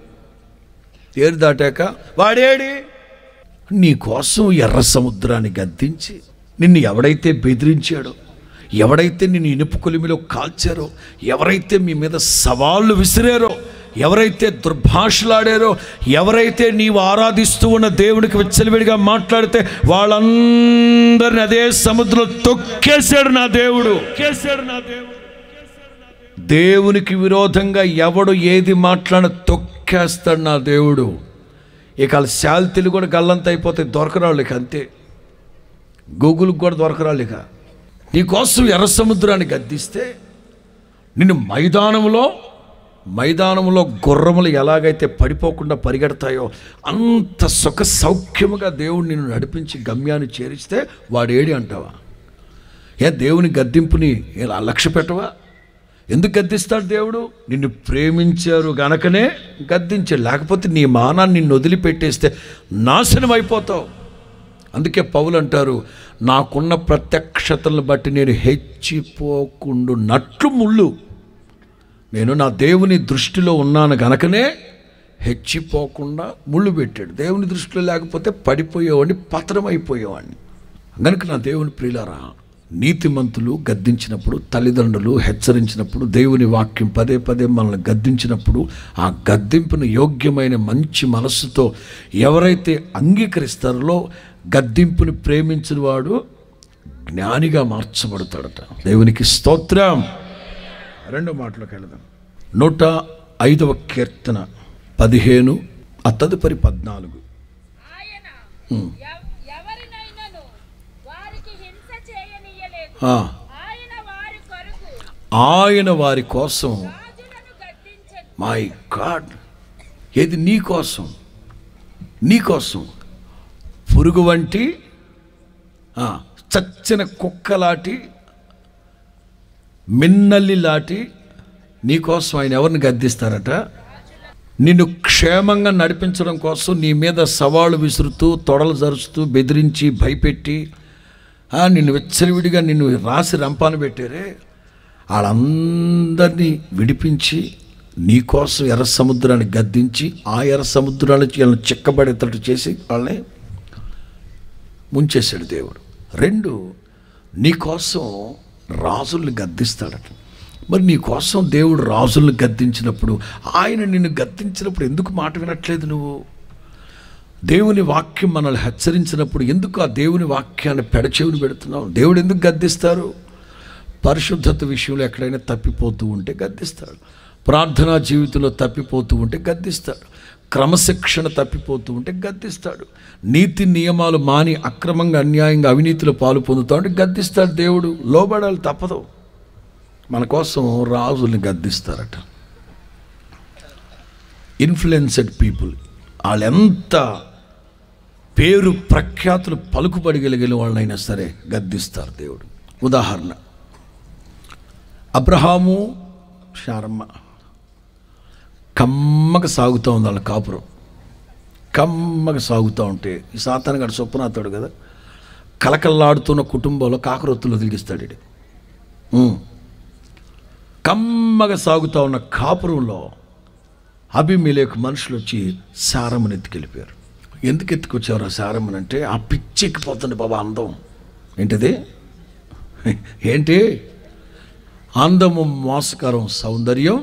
Speaker 1: ఏరు దాటాక వాడేడి నీ కోసం ఎర్ర సముద్రాన్ని గద్దించి నిన్ను ఎవడైతే బెదిరించాడో ఎవడైతే నిన్ను ఇనుపు కొలిమిలో కాల్చారో ఎవరైతే మీ మీద సవాళ్ళు విసిరారో ఎవరైతే దుర్భాషలాడారో ఎవరైతే నీవు ఆరాధిస్తూ ఉన్న దేవునికి విచ్చలవిడిగా మాట్లాడితే వాళ్ళందరిని అదే సముద్రంలో తొక్కేశాడు నా దేవుడు తొక్కేశాడు నా దేవుడు దేవునికి విరోధంగా ఎవడు ఏది మాట్లాడిన తొక్కేస్తాడు నా దేవుడు ఇక వాళ్ళ శాల్తీలు కూడా గల్లంత అయిపోతాయి దొరకరాళ్ళు ఇక అంతే గూగుల్కి కూడా దొరకరాళ్ళు ఇక నీకోసం ఎర్ర సముద్రాన్ని గద్దిస్తే నిన్ను మైదానంలో మైదానంలో గుర్రములు ఎలాగైతే పడిపోకుండా పరిగెడతాయో అంత సుఖ సౌఖ్యముగా దేవుడు నిన్ను నడిపించి గమ్యాన్ని చేరిస్తే వాడేడి అంటావా ఏ దేవుని గద్దింపుని ఇలా లక్ష్య పెట్టవా ఎందుకు గద్దిస్తాడు దేవుడు నిన్ను ప్రేమించారు గనకనే గద్దించాడు లేకపోతే నీ మానాన్ని నిన్ను వదిలిపెట్టేస్తే నాశనం అయిపోతావు అందుకే పౌలు అంటారు నాకున్న ప్రత్యక్షతలను బట్టి నేను హెచ్చిపోకుండు నట్లు ముళ్ళు నేను నా దేవుని దృష్టిలో ఉన్నాను గనకనే హెచ్చిపోకుండా ముళ్ళు పెట్టాడు దేవుని దృష్టిలో లేకపోతే పడిపోయేవాడిని పతనమైపోయేవాడిని గనుక నా దేవుని ప్రియులారా నీతిమంతులు గద్దించినప్పుడు తల్లిదండ్రులు హెచ్చరించినప్పుడు దేవుని వాక్యం పదే పదే మనల్ని గద్దించినప్పుడు ఆ గద్దింపును యోగ్యమైన మంచి మనస్సుతో ఎవరైతే అంగీకరిస్తారో గద్దింపుని ప్రేమించిన వాడు జ్ఞానిగా మార్చబడతాడట దేవునికి స్తోత్రం రెండో మాటలోకి వెళదాం నూట ఐదవ కీర్తన పదిహేను ఆ తదుపరి పద్నాలుగు
Speaker 3: ఆయన ఎవ- ఎవరినైనను వారికి హింస చేయనీయలేదు
Speaker 1: ఆ,
Speaker 3: ఆయన వారి కొరకు
Speaker 1: ఆయన వారి కోసం
Speaker 3: రాజులను గద్దించను
Speaker 1: మై గాడ్ ఏది నీ కోసం నీ కోసం పురుగు వంటి ఆ, చచ్చిన కుక్కలాటి మిన్నల్లి లాటి నీకోసం ఆయన ఎవరిని గద్దిస్తారట నిన్ను క్షేమంగా నడిపించడం కోసం నీ మీద సవాళ్ళు విసురుతూ తొడలు జరుస్తూ బెదిరించి భయపెట్టి ఆ, నిన్ను విచ్చలవిడిగా నిన్ను రాసి రంపాన పెట్టారే వాళ్ళందరినీ విడిపించి నీకోసం ఎర్ర సముద్రాన్ని గద్దించి ఆ ఎర్ర సముద్రాన్ని వీళ్ళని చిక్కబడేటట్టు చేసి వాళ్ళని ముంచేశాడు దేవుడు రెండు నీకోసం రాజుల్ని గద్దిస్తాడట మరి నీ కోసం దేవుడు రాజుల్ని గద్దించినప్పుడు ఆయన నిన్ను గద్దించినప్పుడు ఎందుకు మాట వినట్లేదు నువ్వు దేవుని వాక్యం మనల్ని హెచ్చరించినప్పుడు ఎందుకు ఆ దేవుని వాక్యాన్ని పెడచెవిని పెడుతున్నావు దేవుడు ఎందుకు గద్దిస్తారు పరిశుద్ధత విషయంలో ఎక్కడైనా తప్పిపోతూ ఉంటే గద్దిస్తాడు ప్రార్థనా జీవితంలో తప్పిపోతూ ఉంటే గద్దిస్తాడు క్రమశిక్షణ తప్పిపోతూ ఉంటే గద్దిస్తాడు నీతి నియమాలు మాని అక్రమంగా అన్యాయంగా అవినీతిలో పాలు పొందుతా ఉంటే గద్దిస్తాడు దేవుడు లోబడాలి తప్పదు మన కోసం రాజుల్ని గద్దిస్తారట ఇన్ఫ్లుయెన్సెడ్ పీపుల్ వాళ్ళు ఎంత పేరు ప్రఖ్యాతులు పలుకుబడిగలిగిన వాళ్ళనైనా సరే గద్దిస్తారు దేవుడు ఉదాహరణ అబ్రహాము శారమ్మ కమ్మగా సాగుతూ ఉంది వాళ్ళ కాపురం కమ్మగా సాగుతూ ఉంటే ఈ సాతాను గడు సొప్పునాతాడు కదా కలకల్లాడుతున్న కుటుంబంలో కాకరొత్తులు తిరిగిస్తాడు ఈడు. ఉమ్. కమ్మగా సాగుతూ ఉన్న కాపురంలో అభిమిలేకు మనుషులు వచ్చి సారమ్మని ఎత్తుకెళ్ళిపోయారు ఎందుకు ఎత్తుకొచ్చారు ఆ సారమ్మని అంటే ఆ పిచ్చెక్కిపోతుంది బాబా అందం ఏంటిది ఏంటి అందము మోసకరం సౌందర్యం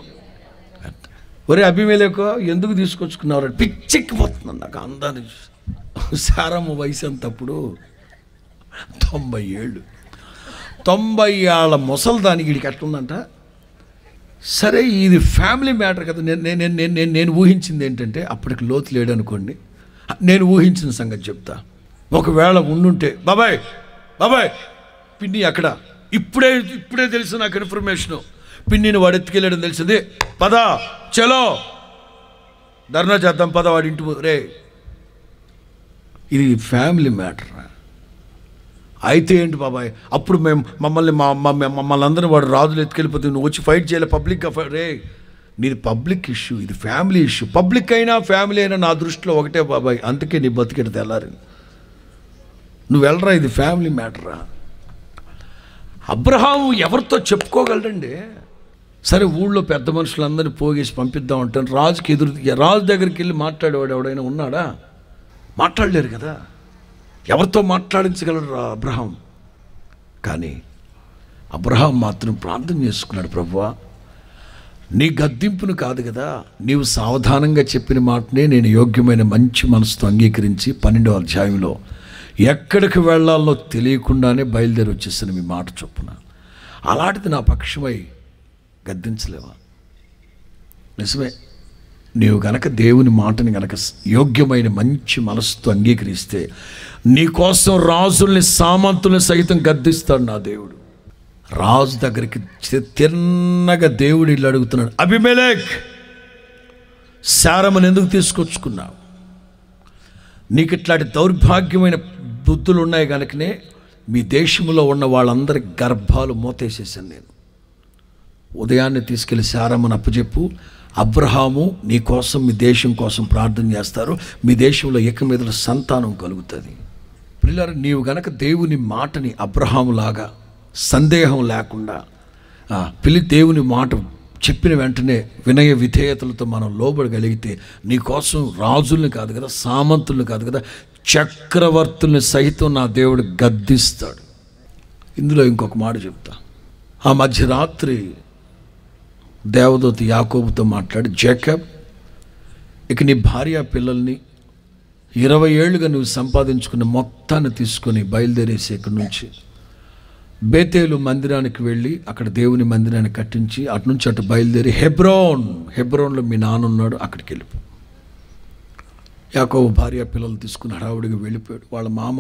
Speaker 1: ఒరే అభిమేలేకో ఎందుకు తీసుకొచ్చుకున్నారు పిచ్చెక్కిపోతుంది నాకు అందాన్ని చూసి. సారమ్మ వయసు అంతప్పుడు తొంభై ఏళ్ళు తొంభై ఏళ్ళ ముసలిదానికి వీడికి ఎట్లుందంట సరే ఇది ఫ్యామిలీ మ్యాటర్ కదా నేను నేను నేను నేను నేను ఊహించింది ఏంటంటే అప్పటికి లోతు లేడు అనుకోండి నేను ఊహించిన సంగతి చెప్తా ఒకవేళ ఉండుంటే బాబాయ్ బాబాయ్ పిన్ని అక్కడ ఇప్పుడే ఇప్పుడే తెలుసు నాకు ఇన్ఫర్మేషను పిన్నిని వాడు ఎత్తుకెళ్ళాడని తెలిసింది పద చలో ధర్నా చేద్దాం పద వాడి ఇంటి ము- రే ఇది ఫ్యామిలీ మ్యాటర్ అయితే ఏంటి బాబాయ్ అప్పుడు మేము మమ్మల్ని మా మా- మా- మమ్మల్ని అందరిని వాడు రాజులు ఎత్తుకెళ్ళిపోతే నువ్వు వచ్చి ఫైట్ చేయలే పబ్లిక్ రే నీది పబ్లిక్ ఇష్యూ ఇది ఫ్యామిలీ ఇష్యూ పబ్లిక్ అయినా ఫ్యామిలీ అయినా నా దృష్టిలో ఒకటే బాబాయ్ అందుకే నీ బతికెట తెల్లారి నువ్వు వెళ్ళరా ఇది ఫ్యామిలీ మ్యాటరా అబ్రహాము ఎవరితో చెప్పుకోగలడండి సరే ఊళ్ళో పెద్ద మనుషులందరినీ పోగేసి పంపిద్దాం అంటాను రాజుకి ఎదురు రాజు దగ్గరికి వెళ్ళి మాట్లాడేవాడు ఎవడైనా ఉన్నాడా మాట్లాడలేరు కదా ఎవరితో మాట్లాడించగలరు రా అబ్రహాం కానీ అబ్రహాం మాత్రం ప్రార్థన చేసుకున్నాడు ప్రభువా నీ గద్దింపును కాదు కదా నీవు సావధానంగా చెప్పిన మాటనే నేను యోగ్యమైన మంచి మనసుతో అంగీకరించి పన్నెండో అధ్యాయంలో ఎక్కడికి వెళ్ళాలో తెలియకుండానే బయలుదేరి వచ్చేసిన మీ మాట చొప్పున అలాంటిది నా పక్షమై గద్దించలేవా నిజమే నీవు గనక దేవుని మాటని గనక యోగ్యమైన మంచి మనసుతో అంగీకరిస్తే నీ కోసం రాజుల్ని సామంతుల్ని సహితం గద్దిస్తాడు నా దేవుడు రాజు దగ్గరికి చి- తిన్నగా దేవుడు ఇల్లు అడుగుతున్నాడు అభిమేలేక్ శారమని ఎందుకు తీసుకొచ్చుకున్నావు నీకు ఇట్లాంటి దౌర్భాగ్యమైన బుద్ధులు ఉన్నాయి కనుకనే మీ దేశంలో ఉన్న వాళ్ళందరి గర్భాలు మూతేసేసాను నేను ఉదయాన్నే తీసుకెళ్లి శారమ్మను అప్పచెప్పు అబ్రహాము నీ కోసం మీ దేశం కోసం ప్రార్థన చేస్తారు మీ దేశంలో ఇక మీద సంతానం కలుగుతుంది పిల్లలు నీవు గనక దేవుని మాటని అబ్రహాములాగా సందేహం లేకుండా ఆ, పిల్లి దేవుని మాట చెప్పిన వెంటనే వినయ విధేయతలతో మనం లోబడగలిగితే నీ కోసం రాజుల్ని కాదు కదా సామంతుల్ని కాదు కదా చక్రవర్తుల్ని సహితం నా దేవుడు గద్దిస్తాడు ఇందులో ఇంకొక మాట చెప్తా ఆ మధ్యరాత్రి దేవదూత యాకోబుతో మాట్లాడి జేకబ్ ఇక నీ భార్య పిల్లల్ని ఇరవై ఏళ్ళుగా నువ్వు సంపాదించుకున్న మొత్తాన్ని తీసుకొని బయలుదేరేసి ఇక్కడి నుంచి బేతేలు మందిరానికి వెళ్ళి అక్కడ దేవుని మందిరాన్ని కట్టించి అటు నుంచి అటు బయలుదేరి హెబ్రోన్ హెబ్రోన్లో మీ నాన్న ఉన్నాడు అక్కడికి వెళ్ళిపో యాకోబు భార్య పిల్లలు తీసుకుని హడావుడిగా వెళ్ళిపోయాడు వాళ్ళ మామ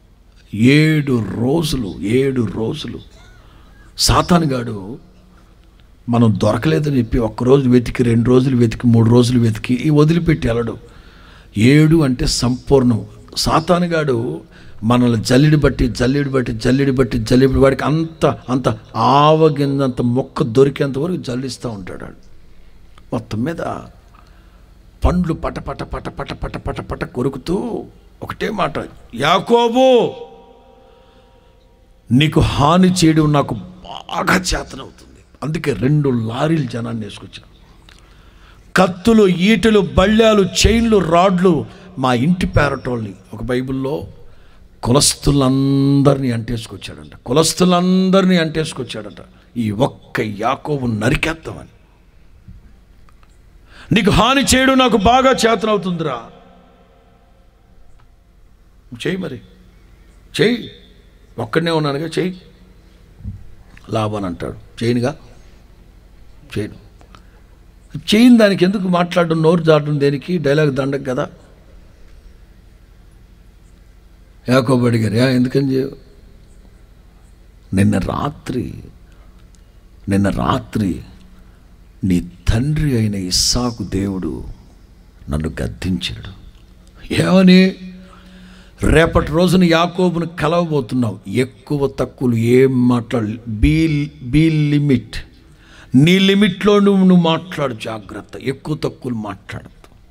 Speaker 1: ఏడు రోజులు ఏడు రోజులు సాతానుగాడు మనం దొరకలేదని చెప్పి ఒక్కరోజు వెతికి రెండు రోజులు వెతికి మూడు రోజులు వెతికి ఈ వదిలిపెట్టి వెళ్ళడు ఏడు అంటే సంపూర్ణం సాతానుగాడు మనల్ని జల్లిడి బట్టి జల్లిడి బట్టి జల్లిడి బట్టి జల్లిడి వాడికి అంత అంత ఆవగిందంత మొక్క దొరికేంత వరకు జల్లిస్తూ ఉంటాడు వాడు. మొత్తం మీద పండ్లు పట పట పట పట పట పట పట కొరుకుతూ ఒకటే మాట యాకోబు నీకు హాని చేయడం నాకు బాగా చేతనవుతుంది అందుకే రెండు లారీలు జనాన్ని వేసుకొచ్చాను కత్తులు ఈటలు బళ్ళాలు చైన్లు రాడ్లు మా ఇంటి పేరటోళ్ళని ఒక బైబిల్లో కులస్తులందరినీ అంటేసుకొచ్చాడంట కులస్తులందరినీ అంటేసుకొచ్చాడంట ఈ ఒక్క యాకోబు నరికేద్దామని నీకు హాని చేయడం నాకు బాగా చేతనవుతుందిరా చెయ్యి మరి చెయ్యి ఒక్కడనే ఉన్నానుగా చెయ్యి లాభాన్ని అంటాడు చేయనుగా చేయను చేయని దానికి ఎందుకు మాట్లాడడం నోరు జాడడం దేనికి డైలాగ్ దండకు కదా యాకోబు అడిగారు "యా, ఎందుకని చేయవు నిన్న రాత్రి నిన్న రాత్రి నీ తండ్రి అయిన ఇస్సాకు దేవుడు నన్ను గద్దించాడు ఏమని రేపటి రోజున యాకోబును కలవబోతున్నావు ఎక్కువ తక్కువలు ఏం మాట్లాడ బీ బీ లిమిట్ నీ లిమిట్లో నువ్వు నువ్వు మాట్లాడు జాగ్రత్త ఎక్కువ తక్కువలు మాట్లాడద్దు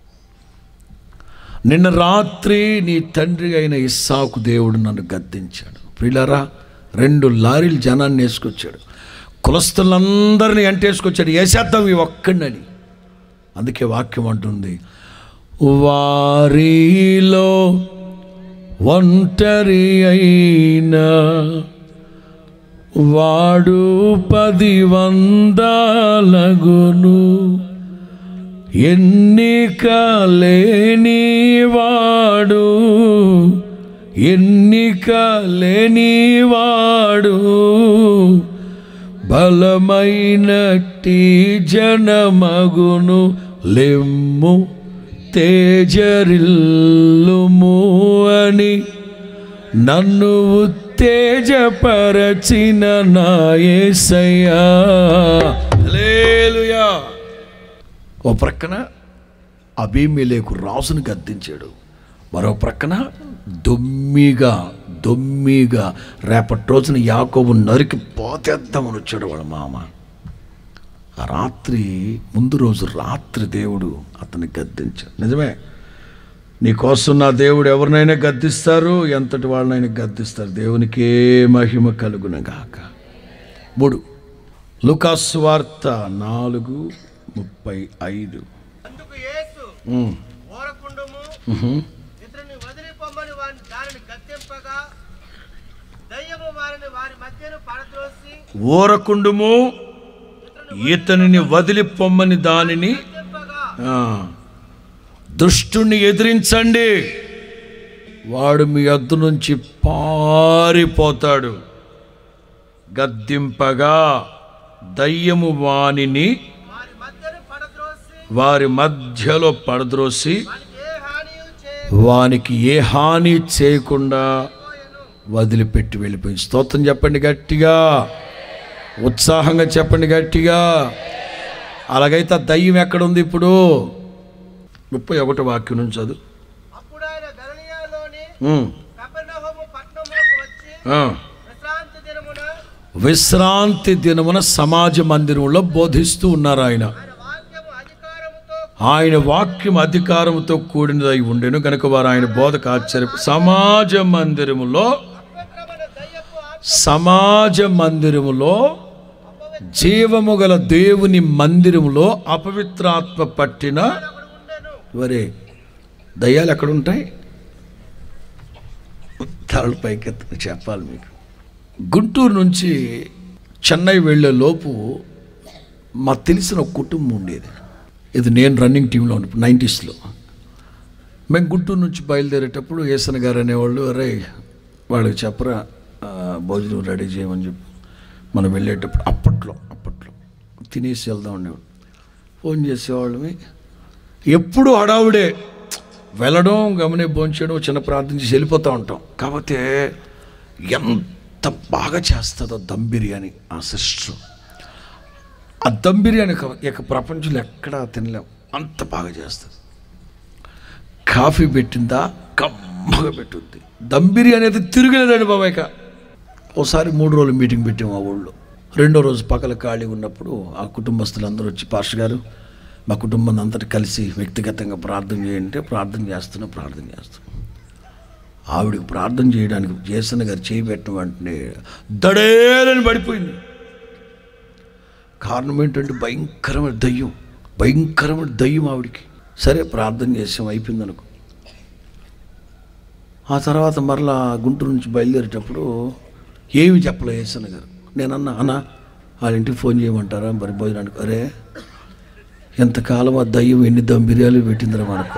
Speaker 1: నిన్న రాత్రి నీ తండ్రి అయిన ఇస్సాకు దేవుడు నన్ను గద్దించాడు ప్రియులారా రెండు లారీలు జనాన్ని వేసుకొచ్చాడు కులస్తులందరినీ అంటేసుకొచ్చాడు వేసేద్దాం ఈ ఒక్కడినని అందుకే వాక్యం అంటుంది వారిలో ఒంటరి అయినా వాడు పది వందలగును ఎన్నిక లేని వాడు ఎన్నిక లేని వాడు బలమైనట్టి జనమగును లెమ్ము తేజరిల్లుము అని నన్ను ఉత్తేజపరచిన నాయసయ్యా హల్లెలూయా ఓ ప్రక్కన అభిమేలేకు రాజును గద్దించాడు మరో ప్రక్కన దొమ్మిగా దొమ్మిగా రేపటి రోజున యాకోబు నరికి పోతేద్దామని వచ్చాడు వాళ్ళ మామ ఆ రాత్రి ముందు రోజు రాత్రి దేవుడు అతన్ని గద్దించాడు నిజమే నీకోసం నా దేవుడు ఎవరినైనా గద్దిస్తారు ఎంతటి వాళ్ళనైనా గద్దిస్తారు దేవునికే మహిమ కలుగునగాక మూడు లుకాస్ వార్త నాలుగు ముప్పై ఐదు
Speaker 2: అందుకు యేసు
Speaker 1: ఉమ్,
Speaker 2: ఓరకుండము
Speaker 1: ఉహు.
Speaker 2: ఇతరుని వదిలిపోమ్మని వారిని దానిని గద్దెంపగా దయ్యము వారిని వారి మధ్యను పడద్రోసి
Speaker 1: ఊరకుండుము ఇతనిని వదిలిపొమ్మని దానిని
Speaker 2: గద్దెంపగా
Speaker 1: ఆ, దుష్టుణ్ణి ఎదిరించండి వాడు మీ అద్దు నుంచి పారిపోతాడు గద్దింపగా దయ్యము వానిని
Speaker 2: వారి మధ్యను పడద్రోసి
Speaker 1: వారి మధ్యలో పడద్రోసి
Speaker 2: వానికి ఏ హానియు చే
Speaker 1: వానికి ఏ హాని చేయకుండా
Speaker 2: పోయెను.
Speaker 1: వదిలిపెట్టి వెళ్ళిపోయింది స్తోత్రం చెప్పండి గట్టిగా ఉత్సాహంగా చెప్పండి గట్టిగా అలాగైతే ఆ దయ్యం ఎక్కడుంది ఇప్పుడు ముప్పై ఒకటి వాక్యం నుంచి చదువు
Speaker 2: అప్పుడు ఆయన గలలియాలోని
Speaker 1: ఉమ్,
Speaker 2: కపెర్నహూము పట్టణములకు వచ్చి
Speaker 1: ఆ.
Speaker 2: విశ్రాంతి దినమున
Speaker 1: విశ్రాంతి దినమున సమాజ మందిరంలో బోధిస్తూ ఉన్నారు ఆయన
Speaker 2: ఆయన వాక్యము అధికారముతో
Speaker 1: ఆయన వాక్యం అధికారముతో కూడినదై ఉండెను కనుక వారు ఆయన బోధకు ఆశ్చర్య సమాజ మందిరములో
Speaker 2: అపవిత్రమైన దయ్యపు ఆత్మ
Speaker 1: సమాజ మందిరములో జీవము గల దేవుని మందిరములో అపవిత్రాత్మ పట్టిన
Speaker 2: అక్కడ ఉండెను
Speaker 1: వరే దయ్యాలు ఎక్కడుంటాయి తలలు పైకెత్తుకుని చెప్పాలి మీకు గుంటూరు నుంచి చెన్నై వెళ్ళే లోపు మా తెలిసిన ఒక కుటుంబం ఉండేది ఇది నేను రన్నింగ్ టీంలో ఉన్నప్పుడు నైంటీస్లో మేము గుంటూరు నుంచి బయలుదేరేటప్పుడు ఏసన్ గారు అనేవాళ్ళు అరే వాళ్ళకి చెప్పరా ఆ, భోజనం రెడీ చేయమని చెప్పి మనం వెళ్ళేటప్పుడు అప్పట్లో అప్పట్లో తినేసి వెళ్దాం ఉండేవాడు ఫోన్ చేసేవాళ్ళమి ఎప్పుడు హడావుడే వెళ్ళడం గమనే భోంచడం చిన్న ప్రార్థన చేసి వెళ్ళిపోతూ ఉంటాం కాకపోతే ఎంత బాగా చేస్తుందో దమ్ బిర్యానీ ఆ సిస్టర్ ఆ దమ్ బిర్యానీ క- ఇక ప్రపంచంలో ఎక్కడా తినలేం అంత బాగా చేస్తుంది కాఫీ పెట్టిందా కమ్మగా పెట్టుద్ది దమ్ బిర్యానీ అయితే తిరగలేదండి బాబాయ్క ఓసారి మూడు రోజులు మీటింగ్ పెట్టాం ఆ ఊళ్ళో రెండో రోజు పక్కల ఖాళీ ఉన్నప్పుడు ఆ కుటుంబస్తులందరూ వచ్చి పాస్టర్ గారు మా కుటుంబం అంతటి కలిసి వ్యక్తిగతంగా ప్రార్థన చేయంటే ప్రార్థన చేస్తున్నా ప్రార్థన చేస్తున్నాం ఆవిడకి ప్రార్థన చేయడానికి జేసన్ గారు చేయి పెట్టిన వెంటనే దడేలని పడిపోయింది కారణం ఏంటంటే భయంకరమైన దయ్యం భయంకరమైన దయ్యం ఆవిడికి సరే ప్రార్థన చేసాం అయిపోయింది అనుకో ఆ తర్వాత మరలా గుంటూరు నుంచి బయలుదేరేటప్పుడు ఏమి చెప్పలే యేసన్న గారు నేను అన్నా అన్నా వాళ్ళ ఇంటికి ఫోన్ చేయమంటారా మరి భోజనానికి అరే ఎంతకాలం ఆ దయ్యం ఎన్ని దమ్ బిర్యానీ పెట్టిందిరా మనకు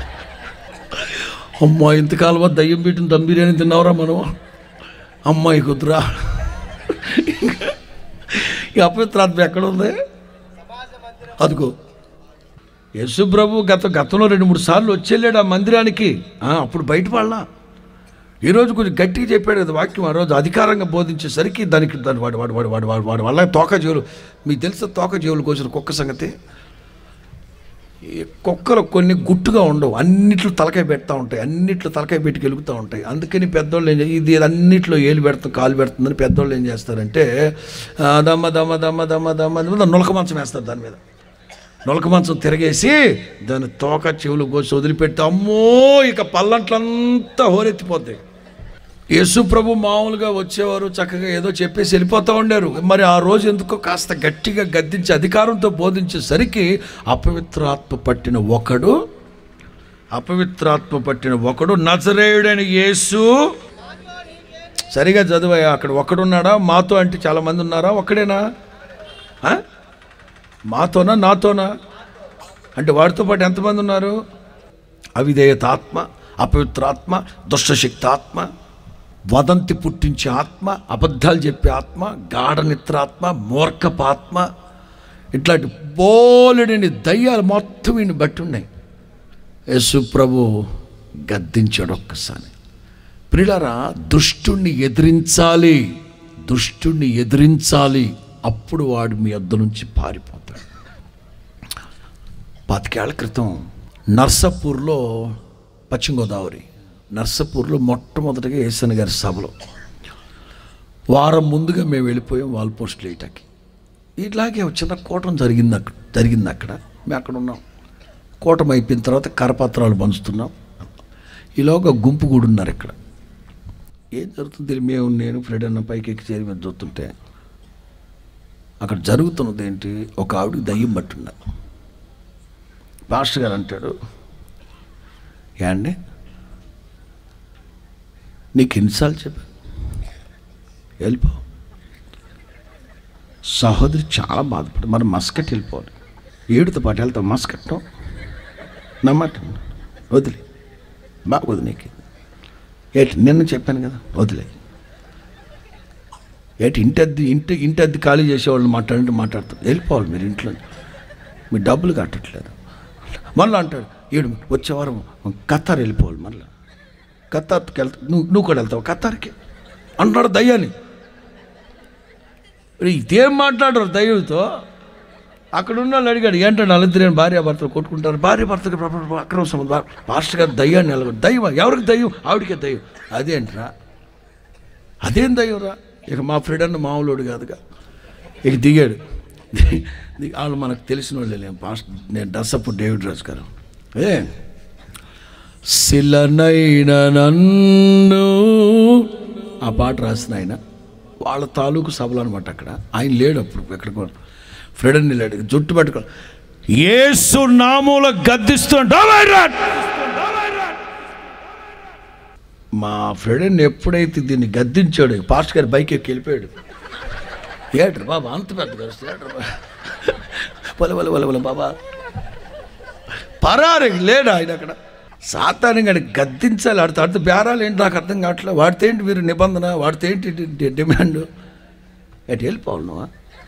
Speaker 1: అమ్మా ఇంతకాలం ఆ దయ్యం పెట్టిన దమ్ బిర్యానీ తిన్నావురా మనం అమ్మాయి కుదురా ఈ అపవిత్రాత్మ ఎక్కడ ఉంది అదిగో యేసు ప్రభు గత గతంలో రెండు మూడు సార్లు వచ్చేళ్ళాడు ఆ మందిరానికి ఆ, అప్పుడు బయటపడలా ఈరోజు కొంచెం గట్టిగా చెప్పాడు కదా వాక్యం ఆ రోజు అధికారంగా బోధించేసరికి దానికి దాని వాడు వాడు వాడు వాడు వాడు వాడు వల్ల తోక జీవులు మీకు తెలుసా తోక జీవులు కోసిన కుక్క సంగతి ఈ కుక్కలు కొన్ని గుట్టుగా ఉండవు అన్నిట్లో తలకాయ పెడతా ఉంటాయి అన్నిట్లో తలకాయ పెట్టి గెలుగుతూ ఉంటాయి అందుకని పెద్దోళ్ళు ఏం చే- ఇది అన్నిట్లో ఏలు పెడతాం కాలు పెడుతుందని పెద్దోళ్ళు ఏం చేస్తారంటే ఆ, దమ్మ దమ్మ దమ్మ దమ్మ దమ్మ దమ్మ నులక మంచం వేస్తారు దాని మీద నులక మంచం తిరగేసి దాని తోక చెవులు కోసి వదిలిపెడితే అమ్మో ఇక పల్లంట్లంతా హోరెత్తిపోతాయి యేసు ప్రభు మామూలుగా వచ్చేవారు చక్కగా ఏదో చెప్పేసి వెళ్ళిపోతూ ఉండారు మరి ఆ రోజు ఎందుకో కాస్త గట్టిగా గద్దించి అధికారంతో బోధించేసరికి అపవిత్రాత్మ పట్టిన ఒకడు అపవిత్రాత్మ పట్టిన ఒకడు నజరేయుడైన యేసు సరిగా చదివా అక్కడ ఒకడున్నాడా మాతో అంటే చాలా మంది ఉన్నారా ఒక్కడేనా ఆ? మాతోనా నాతోనా అంటే వాడితో పాటు ఎంతమంది ఉన్నారు అవిధేయత ఆత్మ అపవిత్రాత్మ దుష్టశక్తాత్మ వదంతి పుట్టించే ఆత్మ అబద్ధాలు చెప్పే ఆత్మ గాఢనిత్రాత్మ మూర్ఖపాత్మ ఇట్లాంటి బోలెడని దయ్యాలు మొత్తం ఈయన బట్టి ఉన్నాయి యేసు ప్రభు గద్దించాడు ఒక్కసారి ప్రియులారా దుష్టుణ్ణి ఎదిరించాలి దుష్టుణ్ణి ఎదిరించాలి అప్పుడు వాడు మీ వద్ద నుంచి పారిపోతాడు పాతికేళ్ల క్రితం నర్సాపూర్లో పశ్చిమ గోదావరి నర్సాపూర్లో మొట్టమొదటిగా ఏసన్ గారి సభలో వారం ముందుగా మేము వెళ్ళిపోయాం వాల్ పోస్ట్ లేటాకి ఇట్లాగే ఒక చిన్న కూటం జరిగింది అక్కడ జరిగింది అక్కడ మేము అక్కడ ఉన్నాం కూటం అయిపోయిన తర్వాత కరపత్రాలు పంచుతున్నాం ఈలోగా గుంపు కూడా ఉన్నారు ఇక్కడ ఏం జరుగుతుంది తెలియదు. మేము నేను ఫ్రెడ్ అన్న పైకి ఎక్కి చేరి మీద చూస్తుంటే అక్కడ జరుగుతున్నది ఏంటి ఒక ఆవిడకి దయ్యం పట్టున్నారు పాస్టర్ గారు అంటాడు యాండి నీకు ఎన్నిసార్లు చెప్పా వెళ్ళిపో సహోదరి చాలా బాధపడు మరి మస్కట్ వెళ్ళిపోవాలి ఏడుతో పాటు వెళ్తాం మస్కట్ నమ్మాట వదిలే బాగోదు నీకు ఏటి నిన్న చెప్పాను కదా వదిలే ఏటి ఇంటి అద్దె ఇంటి ఇంటి అద్దె ఖాళీ చేసేవాళ్ళు మాట్లాడంటే మాట్లాడతారు వెళ్ళిపోవాలి మీరు ఇంట్లో మీరు డబ్బులు కట్టట్లేదు మళ్ళీ అంటాడు ఏడు వచ్చే వారం ఖతార్ వెళ్ళిపోవాలి మళ్ళీ ఖతార్కి వెళ్తా నువ్వు నువ్వు కూడా వెళ్తావు ఖతార్కి అంటున్నాడు దయ్యాన్ని మరి ఇదేం మాట్లాడరు దయ్యంతో అక్కడ ఉన్న వాళ్ళు అడిగాడు ఏంటంటే వాళ్ళిద్దరు భార్య భర్తలు కొట్టుకుంటారు భార్య భర్తకి అక్రమ సంబంధం పాస్టర్ గారు దయ్యాన్ని నిలబడి దయ్యం ఎవరికి దయ్యం ఆవిడకే దయ్యం అదేంట్రా అదేం దయ్యం రా ఇక మా ఫ్రెండ్ అన్న మామూలుడు కాదుగా ఇక దిగాడు దిగి- వాళ్ళు మనకు తెలిసిన వాళ్ళే పాస్ట్ నేను డస్సప్పు డేవిడ్ రాజు గారు ఏ శిలనైన నన్ను ఆ పాట రాసిన ఆయన వాళ్ళ తాలూకు సభలు అనమాట అక్కడ ఆయన లేడు అప్పుడు ఎక్కడికో ఫ్రెండ్ లేడు జుట్టు పట్టుకో ఏసు నామూల గద్దిస్తుంటా మా ఫ్రెండ్ని ఎప్పుడైతే దీన్ని గద్దించాడు పాస్ట్ గారి బైక్ ఎక్కి వెళ్ళిపోయాడు ఏట్రు బాబా అంత పెద్ద కలుస్తే ఏట్రు బాబా వల వల వల వల బాబా పరారు లేడు ఆయన అక్కడ సాతాన్ని కానీ గద్దించాలి ఆడితే ఆడితే బేరాలు ఏంటి నాకు అర్థం కావట్లేదు వాడితే ఏంటి మీరు నిబంధన వాడితే ఏంటి డి- డి- డిమాండ్ ఎటు వెళ్ళిపోవాలి నువ్వా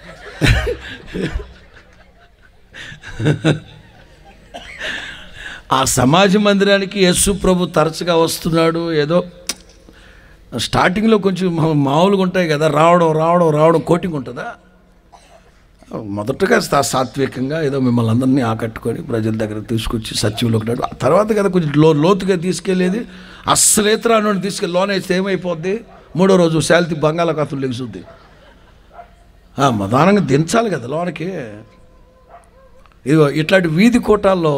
Speaker 1: ఆ సమాజ మందిరానికి యేసు ప్రభు తరచుగా వస్తున్నాడు ఏదో స్టార్టింగ్లో కొంచెం మా- మామూలుగా ఉంటాయి కదా రావడం రావడం రావడం కోటింగ్ ఉంటుందా మొదటగా సా- సాత్వికంగా ఏదో మిమ్మల్ని అందరినీ ఆకట్టుకొని ప్రజల దగ్గర తీసుకొచ్చి సచివులకు నడు ఆ తర్వాత కదా కొంచెం లో లోతుగా తీసుకెళ్ళేది అస్సలేతరా నుండి తీసుకెళ్ళి లోన్ వేస్తే ఏమైపోద్ది మూడో రోజు శాలిటీ బంగాళాఖాతులు లెగుసుద్ది ఆ, మదానంగా దించాలి కదా లోనకి ఇదిగో ఇట్లాంటి వీధి కోటాల్లో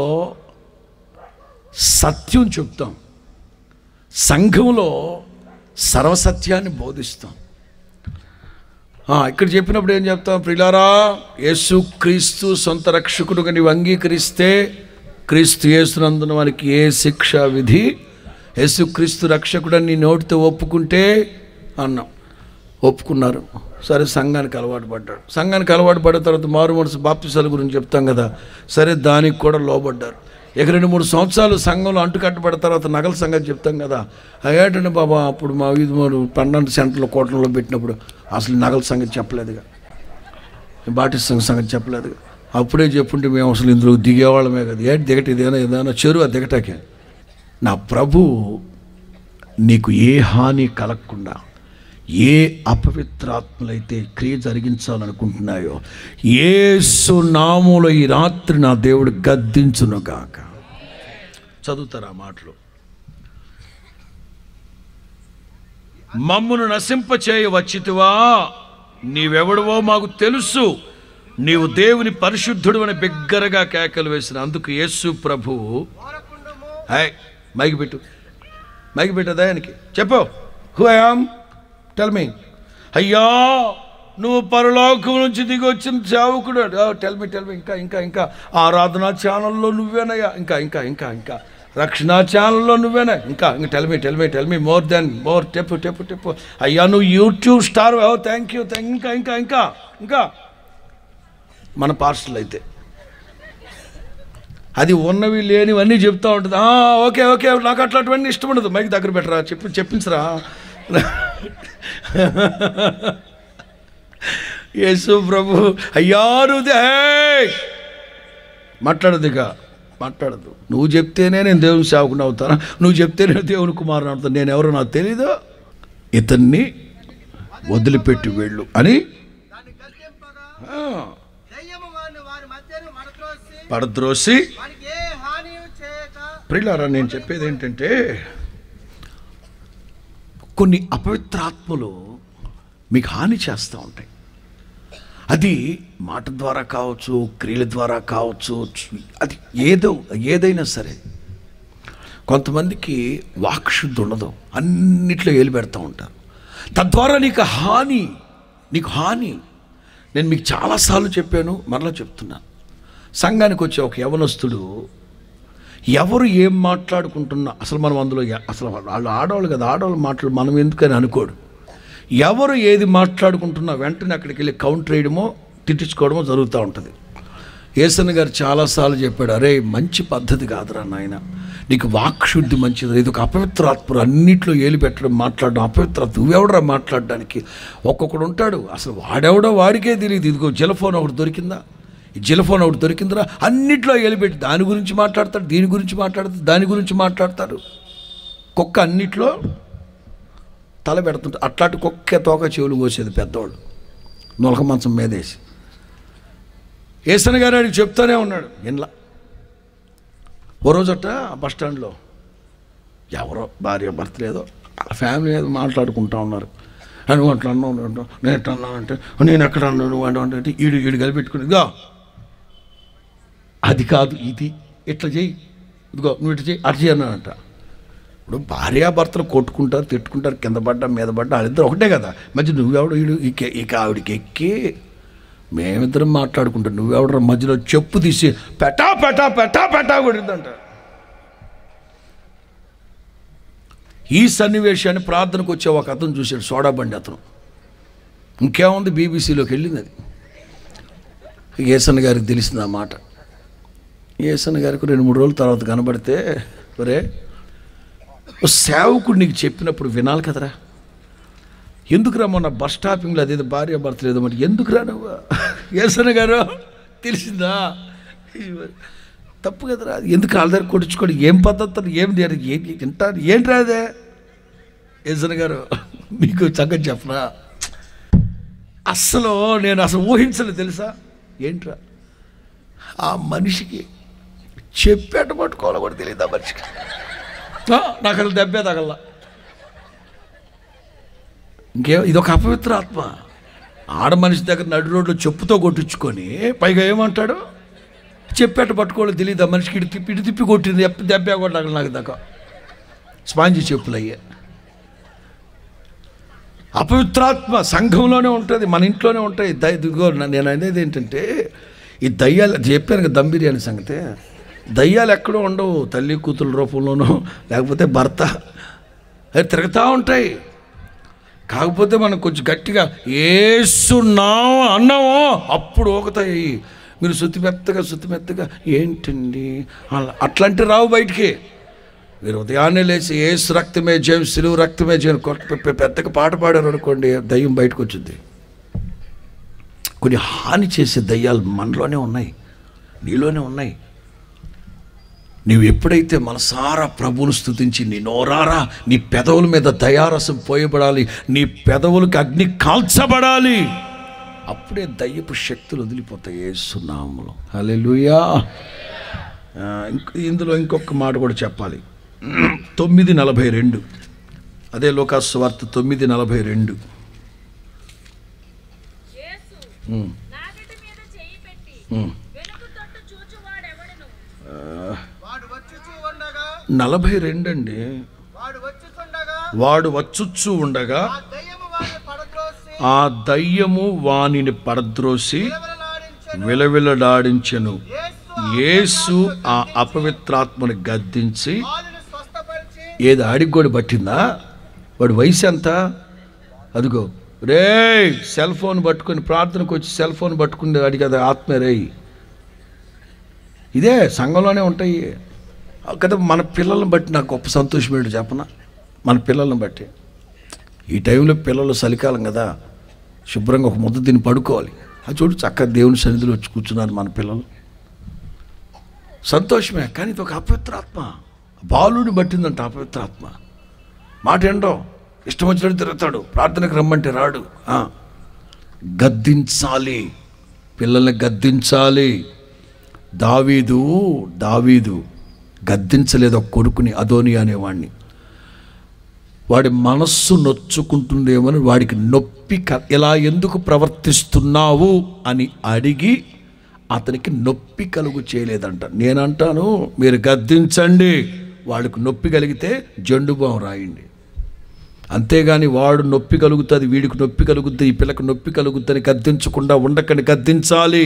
Speaker 1: సత్యం చెప్తాం సంఘంలో సర్వసత్యాన్ని బోధిస్తాం ఆ, ఇక్కడ చెప్పినప్పుడు ఏం చెప్తాం ప్రిలారా యేసు క్రీస్తు సొంత రక్షకుడుగా నీవు అంగీకరిస్తే క్రీస్తు యేసునందున మనకి ఏ శిక్ష విధి యేసు క్రీస్తు రక్షకుడని నీ నోటితో ఒప్పుకుంటే అన్నాం ఒప్పుకున్నారు సరే సంఘానికి అలవాటు పడ్డాడు సంఘానికి అలవాటు పడిన తర్వాత మారు మనసు బాప్తిసాల గురించి చెప్తాం కదా సరే దానికి కూడా లోబడ్డారు ఇక రెండు మూడు సంవత్సరాలు సంఘంలో అంటుకట్టబడిన తర్వాత నగల సంగతి చెప్తాం కదా ఏంటంటే బాబా అప్పుడు మా వీధి మూడు పన్నెండు సెంటర్ల కోట్లలో పెట్టినప్పుడు అసలు నగల సంగతి చెప్పలేదుగా బాటిస్ సంఘ సంగతి చెప్పలేదుగా అప్పుడే చెప్పుంటే మేము అసలు ఇందులో దిగేవాళ్ళమే కదా ఏంటి దిగట ఇదేనా ఏదైనా చెరువు అది దిగటాకే నా ప్రభు నీకు ఏ హాని కలగకుండా ఏ అపవిత్రాత్మలైతే క్రియ జరిగించాలనుకుంటున్నాయో ఏసు నాములో ఈ రాత్రి నా దేవుడు గద్దించును గాక చదువుతారా ఆ మాటలు మమ్మును నశింపచేయ వచ్చితివా నీవెవడవో మాకు తెలుసు నీవు దేవుని పరిశుద్ధుడు అని బిగ్గరగా కేకలు వేసిన అందుకు యేసు ప్రభువు
Speaker 2: ఓరకుండము
Speaker 1: హాయ్ మైకి పెట్టు మైకి పెట్టదా ఆయనకి చెప్పు హూ ఐఆమ్ టెల్ మీ అయ్యా నువ్వు పరలోకం నుంచి దిగి వచ్చిన సేవకుడు టెల్ మీ టెల్ మీ ఇంకా ఇంకా ఇంకా ఆరాధనా ఛానల్లో నువ్వేనయ్యా ఇంకా ఇంకా ఇంకా ఇంకా రక్షణ ఛానల్లో నువ్వేనా ఇంకా ఇంకా tell me tell me tell me more then more టెప్పు టెప్పు టెప్పు అయ్యా నువ్వు యూట్యూబ్ స్టార్ ఓ థ్యాంక్ యూ థ్యాంక్ ఇంకా ఇంకా ఇంకా ఇంకా మన పార్సల్ అయితే అది ఉన్నవి లేనివన్నీ చెప్తా ఉంటుంది "ఆ, ఓకే ఓకే నాకు అట్లాంటివన్నీ ఇష్టం ఉండదు మైక్ దగ్గర పెట్టరా చెప్పి చెప్పించరా యేసు ప్రభు అయ్యా నువ్వు దే- హేయ్! మాట్లాడదు ఇక మాట్లాడదు నువ్వు చెప్తేనే నేను దేవుని సేవకుని అవుతాను నువ్వు చెప్తేనే దేవుని కుమారుని అవుతాను నేను ఎవరో నాకు తెలీదు ఇతన్ని వదిలిపెట్టి వెళ్ళు అని
Speaker 2: దాన్ని గద్దెంపగా
Speaker 1: ఆ,
Speaker 2: దయ్యము వారిని వారి మధ్యను మడత్రోసి
Speaker 1: పడద్రోసి
Speaker 2: వారికి ఏ హాని చేయక
Speaker 1: ప్రియులారా నేను చెప్పేది ఏంటంటే కొన్ని అపవిత్రాత్మలు మీకు హాని చేస్తూ ఉంటాయి అది మాట ద్వారా కావచ్చు క్రియల ద్వారా కావచ్చు చు- అది ఏదో ఏదైనా సరే కొంతమందికి వాక్శుద్ధి ఉండదు అన్నిట్లో ఏలు పెడతా ఉంటారు తద్వారా నీకు హాని నీకు హాని నేను మీకు చాలాసార్లు చెప్పాను మరలా చెప్తున్నాను సంఘానికి వచ్చే ఒక యవనస్తుడు ఎవరు ఏం మాట్లాడుకుంటున్నా అసలు మనం అందులో ఎ- అసలు వాళ్ళు ఆడవాళ్ళు కదా ఆడవాళ్ళు మాట్లాడు మనం ఎందుకని అనుకోడు ఎవరు ఏది మాట్లాడుకుంటున్నా వెంటనే అక్కడికి వెళ్ళి కౌంటర్ వేయడమో తిట్టించుకోవడమో జరుగుతూ ఉంటుంది ఏసన్ గారు చాలాసార్లు చెప్పాడు అరే మంచి పద్ధతి కాదురా నాయన నీకు వాక్శుద్ధి మంచిది ఇది ఒక అపవిత్రాత్మరు అన్నిట్లో ఏలు పెట్టడం మాట్లాడడం అపవిత్రాత్మ నువ్వెవడరా మాట్లాడడానికి ఒక్కొక్కడు ఉంటాడు అసలు వాడెవడో వాడికే తెలియదు ఇదిగో జలఫోన్ ఒకటి దొరికిందా ఈ జిలఫోన్ ఒకటి దొరికిందిరా అన్నిట్లో ఏలిపెట్టి దాని గురించి మాట్లాడతాడు దీని గురించి మాట్లాడతాడు దాని గురించి మాట్లాడతాడు కుక్క అన్నిట్లో తల పెడుతుంటాడు అట్లాంటి కుక్క తోక చెవులు కోసేది పెద్దవాళ్ళు నొలక మంచం మీదేసి ఏసన గారు ఆడికి చెప్తానే ఉన్నాడు ఇంట్లో ఓ రోజట బస్ స్టాండ్లో ఎవరో భార్య భర్త లేదో ఆ ఫ్యామిలీ ఏదో మాట్లాడుకుంటా ఉన్నారు అని నువ్వు అట్లా అన్నావు నువ్వు అంటావు, నేను ఎట్లా అన్నాను అంటే నేను ఎక్కడ అన్నాను నువ్వు అంటావు అంటే ఈడు ఈడు కలిపెట్టుకుని ఇదిగో అది కాదు ఇది ఇట్లా చేయి ఇదిగో నువ్వు ఇట్లా చేయి అట్లా చేయి అన్నానంట ఇప్పుడు భార్యాభర్తలు కొట్టుకుంటారు తిట్టుకుంటారు కింద పడ్డా మీద పడ్డా వాళ్ళిద్దరు ఒకటే కదా మధ్య నువ్వెవడు ఈడు ఇక ఇక ఆవిడకి ఎక్కి మేమిద్దరం మాట్లాడుకుంటాం నువ్వెవడ మధ్యలో చెప్పు తీసి పెట్టా పెట్టా పెట్టా పెట్టా కొడుతుందంట ఈ సన్నివేశాన్ని ప్రార్థనకు వచ్చే ఒక అతను చూశాడు సోడా బండి అతను ఇంకేముంది బీబీసీలోకి వెళ్ళింది అది ఏసన్ గారికి తెలిసింది ఆ మాట ఏసన్ గారికి రెండు మూడు రోజుల తర్వాత కనబడితే ఒరే ఓ సేవకుడు నీకు చెప్పినప్పుడు వినాలి కదరా ఎందుకురా మొన్న బస్ స్టాపింగ్లో అదేదో భార్య భర్త లేదో మరి ఎందుకురా నువ్వు ఏసన గారు తెలిసిందా తప్పు కదరా ఎందుకు వాళ్ళ దగ్గర కొట్టించుకోండి ఏం పద్ధతి ఏం దేని ఏం తింటారు ఏంట్రా అదే ఏసన గారు మీకు సంగతి చెప్పరా అస్సలు నేను అసలు ఊహించలేదు తెలుసా ఏంట్రా ఆ మనిషికి చెప్పేట పట్టుకోవాలో కూడా తెలియదు ఆ మనిషికి ఆ, నాకు అసలు దెబ్బే తగల ఇంకే ఇదొక అపవిత్ర ఆత్మ ఆడ మనిషి దగ్గర నడు రోడ్లో చెప్పుతో కొట్టించుకొని పైగా ఏమంటాడు చెప్పేట పట్టుకోవాలి తెలియదు ఆ మనిషికి ఇటు తిప్పి ఇటు తిప్పి కొట్టింది ఎప్ప దెబ్బే కూడా తగల నాకు దాకా స్పాంజీ చెప్పులు అయ్యే అపవిత్రాత్మ సంఘంలోనే ఉంటుంది మన ఇంట్లోనే ఉంటాయి దయ ఇదిగో నేను అనేది ఏంటంటే ఈ దయ్యాలు చెప్పాను కదా దమ్ బిర్యానీ సంగతే దయ్యాలు ఎక్కడో ఉండవు తల్లి కూతురు రూపంలోనో లేకపోతే భర్త అవి తిరుగుతూ ఉంటాయి కాకపోతే మనం కొంచెం గట్టిగా ఏసున్నాం అన్నామో అప్పుడు ఒకతాయి మీరు శుద్ధి మెత్తగా శుద్ధి మెత్తగా ఏంటండి అలా అట్లాంటి రావు బయటికి మీరు ఉదయాన్నే లేచి ఏసు రక్తమే జయం సిలువు రక్తమే జయం కొట్ట- పె- పెద్దగా పాట పాడారు అనుకోండి దయ్యం బయటకు వచ్చింది కొన్ని హాని చేసే దయ్యాలు మనలోనే ఉన్నాయి నీలోనే ఉన్నాయి నీవు ఎప్పుడైతే మనసారా ప్రభువును స్తుతించి నీ నోరారా నీ పెదవుల మీద దయారసం పోయబడాలి నీ పెదవులకు అగ్ని కాల్చబడాలి అప్పుడే దయ్యపు శక్తులు వదిలిపోతాయి ఏసునామలో హల్లెలూయా ఆ, ఇంక- ఇందులో ఇంకొక మాట కూడా చెప్పాలి తొమ్మిది నలభై రెండు అదే లోకాసు వార్త తొమ్మిది నలభై రెండు
Speaker 3: యేసు నాగటి మీద చేయి పెట్టి వెనుక తట్టు చూచువాడెవడను
Speaker 2: వాడు వచ్చుచూ ఉండగా
Speaker 1: నలభై రెండు అండి
Speaker 2: వాడు వచ్చుచుండగా
Speaker 1: వాడు వచ్చుచ్చు ఉండగా
Speaker 2: ఆ దయ్యము వారిని పడద్రోసి
Speaker 1: ఆ దయ్యము వానిని పడద్రోసి
Speaker 2: విలవిలలాడించెను.
Speaker 1: విలవిలడాడించెను
Speaker 2: యేసు
Speaker 1: యేసు ఆ అపవిత్రాత్మను గద్దించి
Speaker 2: వాళ్ళని స్వస్థపరిచి
Speaker 1: ఏది ఆడికి కూడా పట్టిందా వాడి వయసు ఎంత అదిగో రే సెల్ ఫోన్ పట్టుకొని ప్రార్థనకు వచ్చి సెల్ ఫోన్ పట్టుకుని అడిగి అది ఆత్మ రేయ్ ఇదే సంఘంలోనే ఉంటాయి కదా మన పిల్లల్ని బట్టి నాకు గొప్ప సంతోషం ఏంటో చెప్పనా మన పిల్లల్ని బట్టి ఈ టైంలో పిల్లలు చలికాలం కదా శుభ్రంగా ఒక ముద్ద తిని పడుకోవాలి అది చూడు చక్కగా దేవుని సన్నిధిలో వచ్చి కూర్చున్నారు మన పిల్లలు సంతోషమే కానీ ఇది ఒక అపవిత్రాత్మ బాలుని పట్టిందంట అపవిత్రాత్మ మాట ఏంటో ఇష్టం వచ్చినట్టు తిరుగుతాడు ప్రార్థనకు రమ్మంటే రాడు ఆ. గద్దించాలి పిల్లల్ని గద్దించాలి దావీదు దావీదు గద్దించలేదు ఒక కొడుకుని అదోని అనేవాడిని వాడి మనస్సు నొచ్చుకుంటుందేమని వాడికి నొప్పి క- ఇలా ఎందుకు ప్రవర్తిస్తున్నావు అని అడిగి అతనికి నొప్పి కలుగు చేయలేదంట నేనంటాను మీరు గద్దించండి వాళ్ళకు నొప్పి కలిగితే జండు బాం రాయండి అంతేగాని వాడు నొప్పి కలుగుతుంది వీడికి నొప్పి కలుగుద్ది ఈ పిల్లకి నొప్పి కలుగుద్దని గద్దించకుండా ఉండకని గద్దించాలి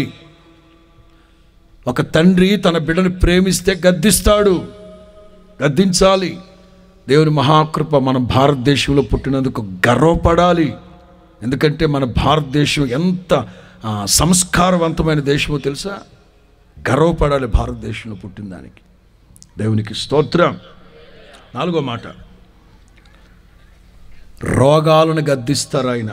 Speaker 1: ఒక తండ్రి తన బిడ్డను ప్రేమిస్తే గద్దిస్తాడు గద్దించాలి దేవుని మహాకృప మన భారతదేశంలో పుట్టినందుకు గర్వపడాలి ఎందుకంటే మన భారతదేశం ఎంత ఆ, సంస్కారవంతమైన దేశమో తెలుసా గర్వపడాలి భారతదేశంలో పుట్టిన దానికి దేవునికి స్తోత్రం నాలుగో మాట రోగాలను గద్దిస్తారు ఆయన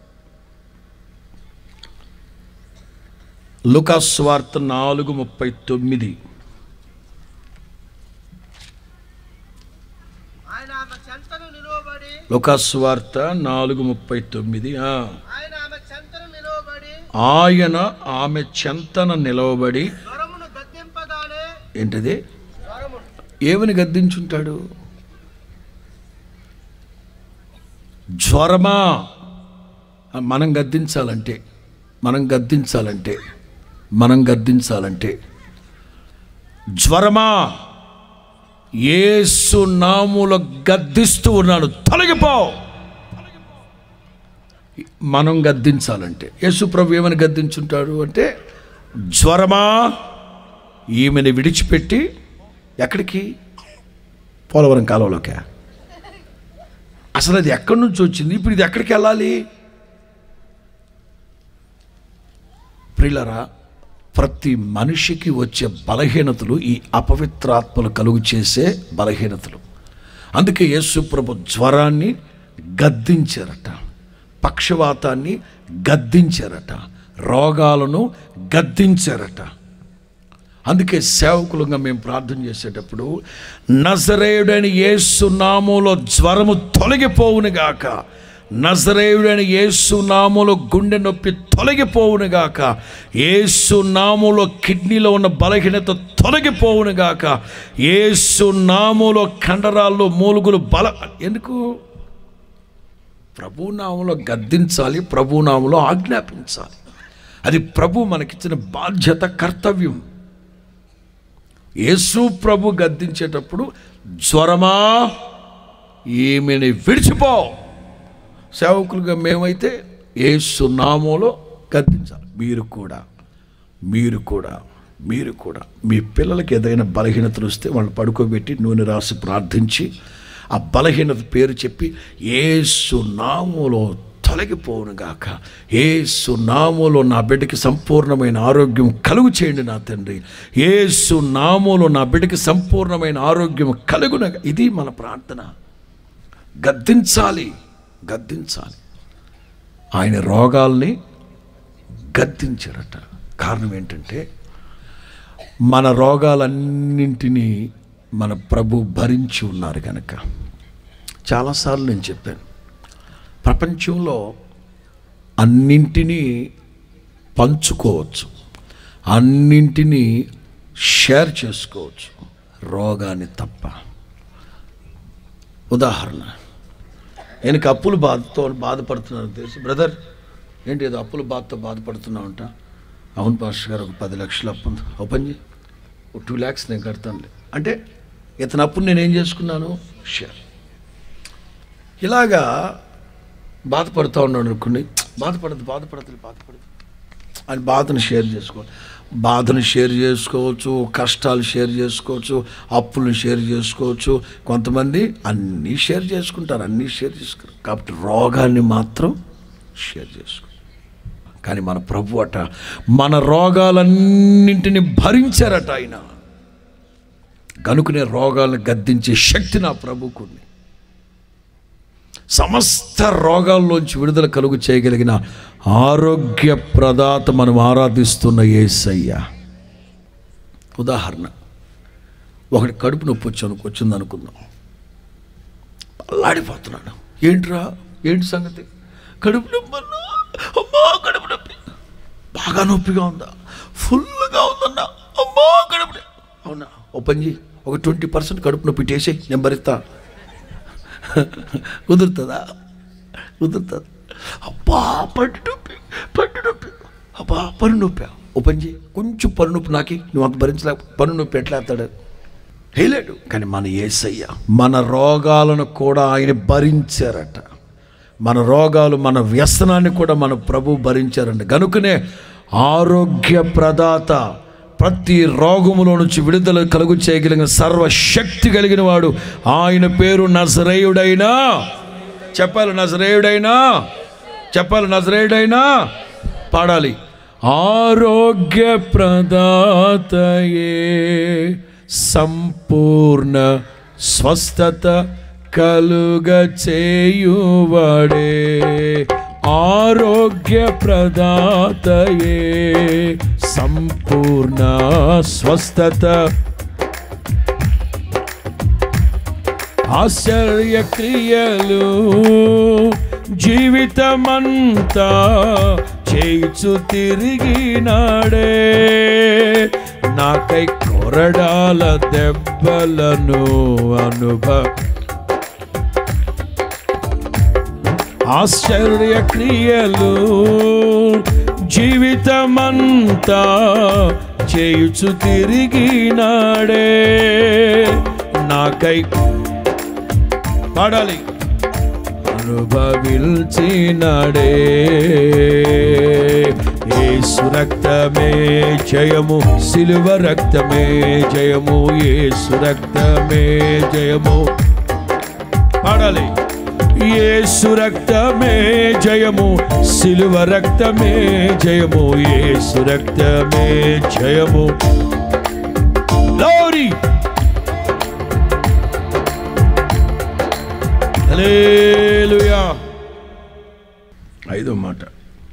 Speaker 1: లుకాస్ వార్త నాలుగు ముప్పై తొమ్మిది
Speaker 2: ఆయన ఆమె చెంతను నిలువబడి
Speaker 1: లుకాస్ వార్త నాలుగు ముప్పై తొమ్మిది ఆ.
Speaker 2: ఆయన ఆమె చెంతను నిలువబడి
Speaker 1: ఆయన ఆమె చెంతన నిలవబడి
Speaker 2: జ్వరమును గద్దింపగానే
Speaker 1: ఏంటిది
Speaker 2: జ్వరము
Speaker 1: ఏమని గద్దించుంటాడు జ్వరమా మనం గద్దించాలంటే మనం గద్దించాలంటే మనం గద్దించాలంటే జ్వరమా ఏసు నాములో గద్దిస్తూ ఉన్నాను తొలగిపో మనం గద్దించాలంటే యేసు ప్రభు ఏమని గద్దించుంటాడు అంటే జ్వరమా ఈమెను విడిచిపెట్టి ఎక్కడికి పోలవరం కాలువలోకే అసలు అది ఎక్కడి నుంచి వచ్చింది ఇప్పుడు ఇది ఎక్కడికి వెళ్ళాలి ప్రిలరా ప్రతి మనిషికి వచ్చే బలహీనతలు ఈ అపవిత్రాత్మలు కలుగు చేసే బలహీనతలు అందుకే యేసు ప్రభు జ్వరాన్ని గద్దించారట పక్షవాతాన్ని గద్దించారట రోగాలను గద్దించారట అందుకే సేవకులుగా మేము ప్రార్థన చేసేటప్పుడు నజరేయుడైన యేసు నామంలో జ్వరము తొలగిపోవును గాక నజరేయుడైన యేసు నామంలో గుండె నొప్పి తొలగిపోవును గాక యేసు నామంలో కిడ్నీలో ఉన్న బలహీనత తొలగిపోవును గాక యేసు నామంలో కండరాల్లో మూలుగులు బల ఎందుకు ప్రభునామంలో గద్దించాలి ప్రభునామంలో ఆజ్ఞాపించాలి అది ప్రభు మనకిచ్చిన బాధ్యత కర్తవ్యం యేసు ప్రభు గద్దించేటప్పుడు జ్వరమా ఈమెని విడిచిపో సేవకులుగా మేమైతే యేసు నామంలో గద్దించాలి మీరు కూడా మీరు కూడా మీరు కూడా మీ పిల్లలకి ఏదైనా బలహీనతలు వస్తే వాళ్ళు పడుకోబెట్టి నూనె రాసి ప్రార్థించి ఆ బలహీనత పేరు చెప్పి ఏసు నామంలో తొలగిపోవునుగాక ఏసు నామంలో నా బిడ్డకి సంపూర్ణమైన ఆరోగ్యం కలుగు చేయండి నా తండ్రి ఏసు నామంలో నా బిడ్డకి సంపూర్ణమైన ఆరోగ్యం కలుగున ఇది మన ప్రార్థన గద్దించాలి గద్దించాలి ఆయన రోగాల్ని గద్దించారట కారణం ఏంటంటే మన రోగాలన్నింటినీ మన ప్రభు భరించి ఉన్నారు కనుక చాలాసార్లు నేను చెప్పాను ప్రపంచంలో అన్నింటినీ పంచుకోవచ్చు అన్నింటినీ షేర్ చేసుకోవచ్చు రోగాన్ని తప్ప ఉదాహరణ ఆయనకి అప్పులు బాధతో బాధపడుతున్నాను తెలుసు బ్రదర్ ఏంటి ఏదో అప్పుల బాధతో బాధపడుతున్నావు అంట అవును పాస్టర్ గారు ఒక పది లక్షలు అప్పు ఉంది ఓపెన్ చేయి ఒక టూ ల్యాక్స్ నేను కడతానులే అంటే ఇతని అప్పుని నేను ఏం చేసుకున్నాను షేర్ ఇలాగా బాధపడుతూ ఉన్నాడు అనుకోండి బాధపడదు బాధపడదు బాధపడదు అని బాధను షేర్ చేసుకోవాలి బాధను షేర్ చేసుకోవచ్చు కష్టాలు షేర్ చేసుకోవచ్చు అప్పులను షేర్ చేసుకోవచ్చు కొంతమంది అన్నీ షేర్ చేసుకుంటారు అన్నీ షేర్ చేసుకుంటారు కాబట్టి రోగాన్ని మాత్రం షేర్ చేసుకో కానీ మన ప్రభు అట మన రోగాలన్నింటిని భరించారట ఆయన కనుకనే రోగాలను గద్దించే శక్తి నా ప్రభుకుంది సమస్త రోగాల్లోంచి విడుదల కలుగు చేయగలిగిన ఆరోగ్య ప్రదాత మనం ఆరాధిస్తున్న ఏసయ్య ఉదాహరణ ఒకటి కడుపు నొప్పి వచ్చి వచ్చింది అనుకుందాం అల్లాడిపోతున్నాడు ఏంట్రా ఏంటి సంగతి కడుపు నొప్పి అన్నా? అమ్మా కడుపు నొప్పి బాగా నొప్పిగా ఉందా ఫుల్గా ఉందన్నా అమ్మా కడుపు నొప్పి. అవునా ఓ పని చేయి ఒక ట్వంటీ పర్సెంట్ కడుపు నొప్పి టేసే నేను భరిస్తా కుదురుతుందా కుదురుతుంది అబ్బా పట్టు నొప్పి పట్టు నొప్పి అబ్బా పన్ను నొప్పి ఓ పని చేయి కొంచెం పన్ను నొప్పి నాకి నువ్వు అంత భరించలే పన్ను నొప్పి ఎట్లా వేస్తాడు వేయలేడు కానీ మన ఏసయ్య మన రోగాలను కూడా ఆయన భరించారట మన రోగాలు మన వ్యసనాన్ని కూడా మన ప్రభు భరించారంట కనుకనే ఆరోగ్య ప్రదాత ప్రతి రోగములో నుంచి విడుదల కలుగు చేయగలిగిన సర్వశక్తి కలిగిన వాడు ఆయన పేరు నజరేయుడైనా చెప్పాలి నజరేయుడైనా చెప్పాలి నజరేయుడైనా పాడాలి ఆరోగ్య ప్రదాతయే సంపూర్ణ స్వస్థత కలుగ చేయువాడే ఆరోగ్య ప్రదాతయే సంపూర్ణ స్వస్థత ఆశ్చర్య క్రియలు జీవితమంతా చేయిచు తిరిగినాడే నాకై కొరడాల దెబ్బలను అనుభవ ఆశ్చర్య క్రియలు జీవితమంతా చేయుచు తిరిగినాడే నాకై పాడాలి అనుభవించినాడే ఏసు రక్తమే జయము సిలువ రక్తమే జయము ఏసు రక్తమే జయము పాడాలి ఏసు రక్తమే జయము సిలువ రక్తమే జయము ఏసు రక్తమే జయము లోరీ హల్లెలూయా ఐదో మాట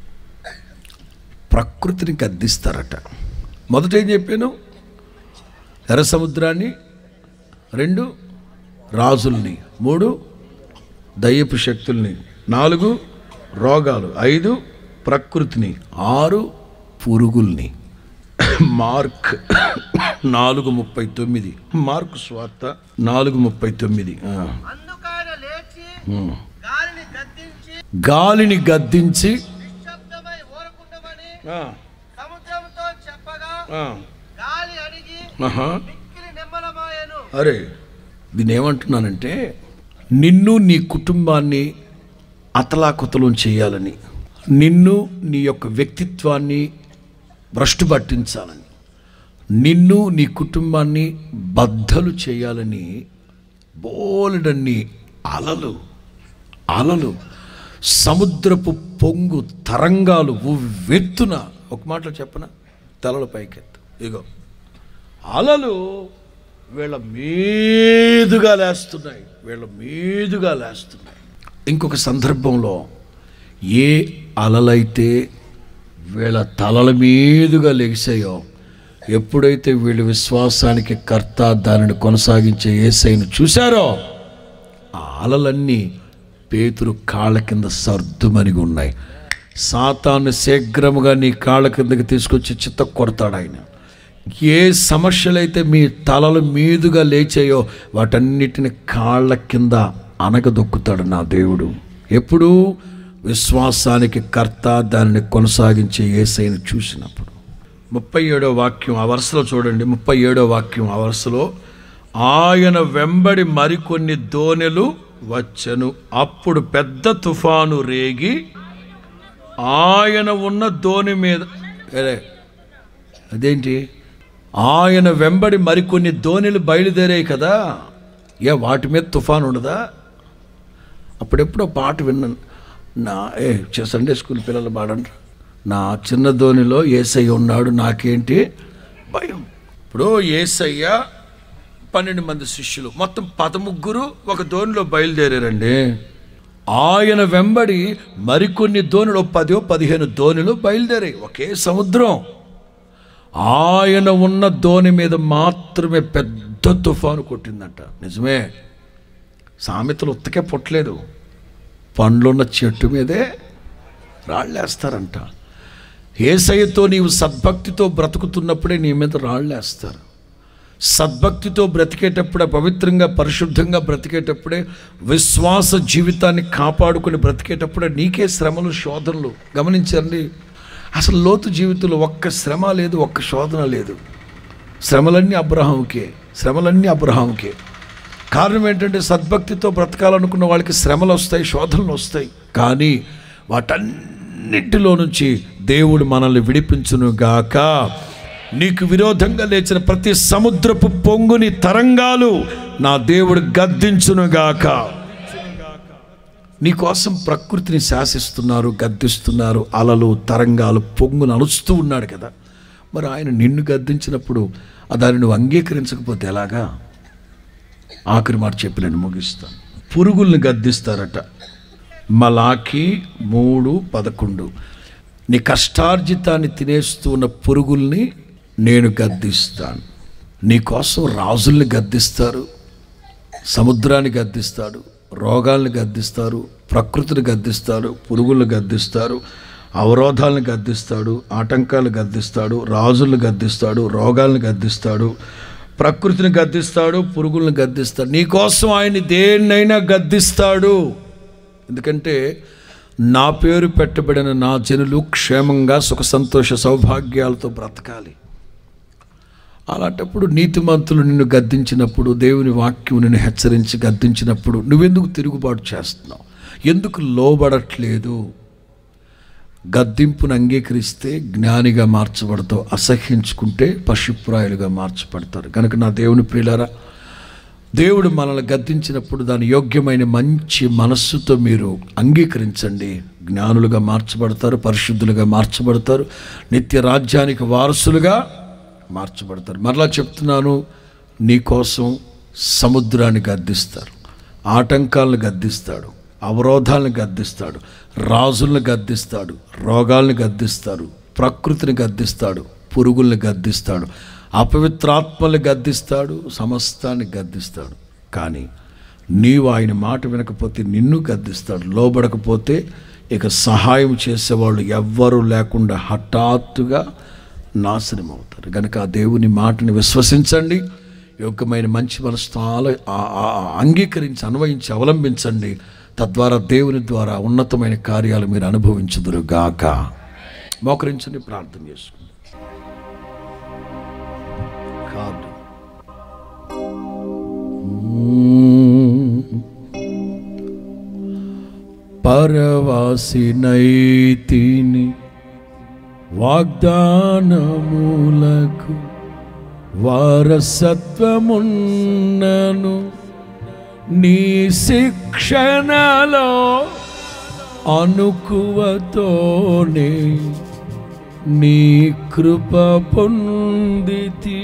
Speaker 1: ప్రకృతిని గద్దిస్తారట మొదట ఏం చెప్పాను ఎర్ర సముద్రాన్ని రెండు రాజుల్ని మూడు దయ్యపు శక్తుల్ని నాలుగు రోగాలు ఐదు ప్రకృతిని ఆరు పురుగుల్ని మార్క్ నాలుగు ముప్పై తొమ్మిది మార్క్ స్వార్త నాలుగు ముప్పై తొమ్మిది ఆ.
Speaker 2: అందుకైన లేచి
Speaker 1: ఉమ్.
Speaker 2: గాలిని గద్దించి
Speaker 1: గాలిని గద్దించి
Speaker 2: నిశ్శబ్దమై ఊరకుండమని
Speaker 1: ఆ,
Speaker 2: సముద్రంతో చెప్పగా
Speaker 1: ఆ,
Speaker 2: గాలి అడిగి
Speaker 1: ఆహా.
Speaker 2: మిక్కిలి నిమ్మలమాయను
Speaker 1: అరే దీన్ని ఏమంటున్నానంటే నిన్ను నీ కుటుంబాన్ని అతలాకుతలం చేయాలని నిన్ను నీ యొక్క వ్యక్తిత్వాన్ని భ్రష్టు పట్టించాలని నిన్ను నీ కుటుంబాన్ని బద్దలు చేయాలని బోలెడన్ని అలలు అలలు సముద్రపు పొంగు తరంగాలు ఉవ్వెత్తున ఒక మాటలో చెప్పన తలల పైకెత్తు ఇగో అలలు వీళ్ళ మీదుగా లేస్తున్నాయి వీళ్ళ మీదుగా లేస్తున్నాయి ఇంకొక సందర్భంలో ఏ అలలైతే వీళ్ళ తలల మీదుగా లెగిసాయో ఎప్పుడైతే వీళ్ళు విశ్వాసానికి కర్త దానిని కొనసాగించే ఏసైను చూశారో ఆ అలలన్నీ పేతురు కాళ్ళ కింద సర్దుమనిగి ఉన్నాయి సాతాన్ని శీఘ్రముగా నీ కాళ్ళ కిందకి తీసుకొచ్చి చిత్త కొడతాడు ఆయన ఏ సమస్యలైతే మీ తలల మీదుగా లేచాయో వాటన్నిటిని కాళ్ళ కింద అనగదొక్కుతాడు నా దేవుడు ఎప్పుడు విశ్వాసానికి కర్త దానిని కొనసాగించే ఏసైను చూసినప్పుడు ముప్పై ఏడో వాక్యం ఆ వరుసలో చూడండి ముప్పై ఏడో వాక్యం ఆ వరుసలో ఆయన వెంబడి మరికొన్ని దోణెలు వచ్చెను అప్పుడు పెద్ద తుఫాను రేగి ఆయన ఉన్న దోణి మీద ఏరే, అదేంటి ఆయన వెంబడి మరికొన్ని దోణిలు బయలుదేరాయి కదా ఏ వాటి మీద తుఫాను ఉండదా అప్పుడెప్పుడో పాట విన్నాను నా ఏ చ- సండే స్కూల్ పిల్లలు పాడండి నా చిన్న ధోనిలో ఏసయ్య ఉన్నాడు నాకేంటి భయం ఇప్పుడు ఏసయ్య పన్నెండు మంది శిష్యులు మొత్తం పదముగ్గురు ఒక ధోనిలో బయలుదేరారండి ఆయన వెంబడి మరికొన్ని ధోనిలో పదో పదిహేను ధోనిలు బయలుదేరాయి ఒకే సముద్రం ఆయన ఉన్న ధోని మీద మాత్రమే పెద్ద తుఫాను కొట్టిందంట నిజమే సామెతలు ఉత్తకే పుట్టలేదు పండ్లున్న చెట్టు మీదే రాళ్ళేస్తారంట ఏసయ్యతో నీవు సద్భక్తితో బ్రతుకుతున్నప్పుడే నీ మీద రాళ్ళేస్తారు సద్భక్తితో బ్రతికేటప్పుడే పవిత్రంగా పరిశుద్ధంగా బ్రతికేటప్పుడే విశ్వాస జీవితాన్ని కాపాడుకుని బ్రతికేటప్పుడే నీకే శ్రమలు శోధనలు గమనించండి అసలు లోతు జీవితంలో ఒక్క శ్రమ లేదు ఒక్క శోధన లేదు శ్రమలన్నీ అబ్రహాంకే శ్రమలన్నీ అబ్రహాంకే కారణం ఏంటంటే సద్భక్తితో బ్రతకాలనుకున్న వాళ్ళకి శ్రమలు వస్తాయి శోధనలు వస్తాయి కానీ వాటన్నిటిలో నుంచి దేవుడు మనల్ని విడిపించును గాక నీకు విరోధంగా లేచిన ప్రతి సముద్రపు పొంగుని తరంగాలు నా దేవుడు గద్దించును గాక నీకోసం ప్రకృతిని శాసిస్తున్నారు గద్దిస్తున్నారు అలలు తరంగాలు పొంగును అలుస్తూ ఉన్నాడు కదా మరి ఆయన నిన్ను గద్దించినప్పుడు ఆ దాన్ని నువ్వు అంగీకరించకపోతే ఎలాగా ఆఖరి మాట చెప్పి నేను ముగిస్తాను పురుగుల్ని గద్దిస్తారట మలాకి మూడు పదకొండు నీ కష్టార్జితాన్ని తినేస్తూ ఉన్న పురుగుల్ని నేను గద్దిస్తాను నీకోసం రాజుల్ని గద్దిస్తారు సముద్రాన్ని గద్దిస్తాడు రోగాల్ని గద్దిస్తారు ప్రకృతిని గద్దిస్తారు పురుగులను గద్దిస్తారు అవరోధాలను గద్దిస్తాడు ఆటంకాలు గద్దిస్తాడు రాజులను గద్దిస్తాడు రోగాలను గద్దిస్తాడు ప్రకృతిని గద్దిస్తాడు పురుగులను గద్దిస్తాడు నీకోసం ఆయన దేన్నైనా గద్దిస్తాడు ఎందుకంటే నా పేరు పెట్టబడిన నా జనులు క్షేమంగా సుఖ సంతోష సౌభాగ్యాలతో బ్రతకాలి అలాంటప్పుడు నీతిమంతులు నిన్ను గద్దించినప్పుడు దేవుని వాక్యం నిన్ను హెచ్చరించి గద్దించినప్పుడు నువ్వెందుకు తిరుగుబాటు చేస్తున్నావు ఎందుకు లోబడట్లేదు గద్దింపును అంగీకరిస్తే జ్ఞానిగా మార్చబడతావు అసహ్యించుకుంటే పశుప్రాయులుగా మార్చబడతారు కనుక నా దేవుని ప్రియులారా దేవుడు మనల్ని గద్దించినప్పుడు దాని యోగ్యమైన మంచి మనస్సుతో మీరు అంగీకరించండి జ్ఞానులుగా మార్చబడతారు పరిశుద్ధులుగా మార్చబడతారు నిత్య రాజ్యానికి వారసులుగా మార్చబడతారు మరలా చెప్తున్నాను నీకోసం సముద్రాన్ని గద్దిస్తారు ఆటంకాలను గద్దిస్తాడు అవరోధాలను గద్దిస్తాడు రాజులను గద్దిస్తాడు రోగాల్ని గద్దిస్తాడు ప్రకృతిని గద్దిస్తాడు పురుగుల్ని గద్దిస్తాడు అపవిత్రాత్మల్ని గద్దిస్తాడు సమస్తాన్ని గద్దిస్తాడు కానీ నీవు ఆయన మాట వినకపోతే నిన్ను గద్దిస్తాడు లోబడకపోతే ఇక సహాయం చేసేవాళ్ళు ఎవ్వరూ లేకుండా హఠాత్తుగా నాశనం అవుతారు కనుక ఆ దేవుని మాటని విశ్వసించండి యోగ్యమైన మంచి మనసుతో ఆల ఆ- ఆ- ఆ అంగీకరించి అన్వయించి అవలంబించండి తద్వారా దేవుని ద్వారా ఉన్నతమైన కార్యాలు మీరు అనుభవించుదురు గాక మోకరించండి ప్రార్థన చేసుకోండి కాదు పరవాసినైతిని వాగ్దానములకు వారసత్వమున్నను నీ శిక్షణలో అనుకువతోనే నీ కృప పొందితి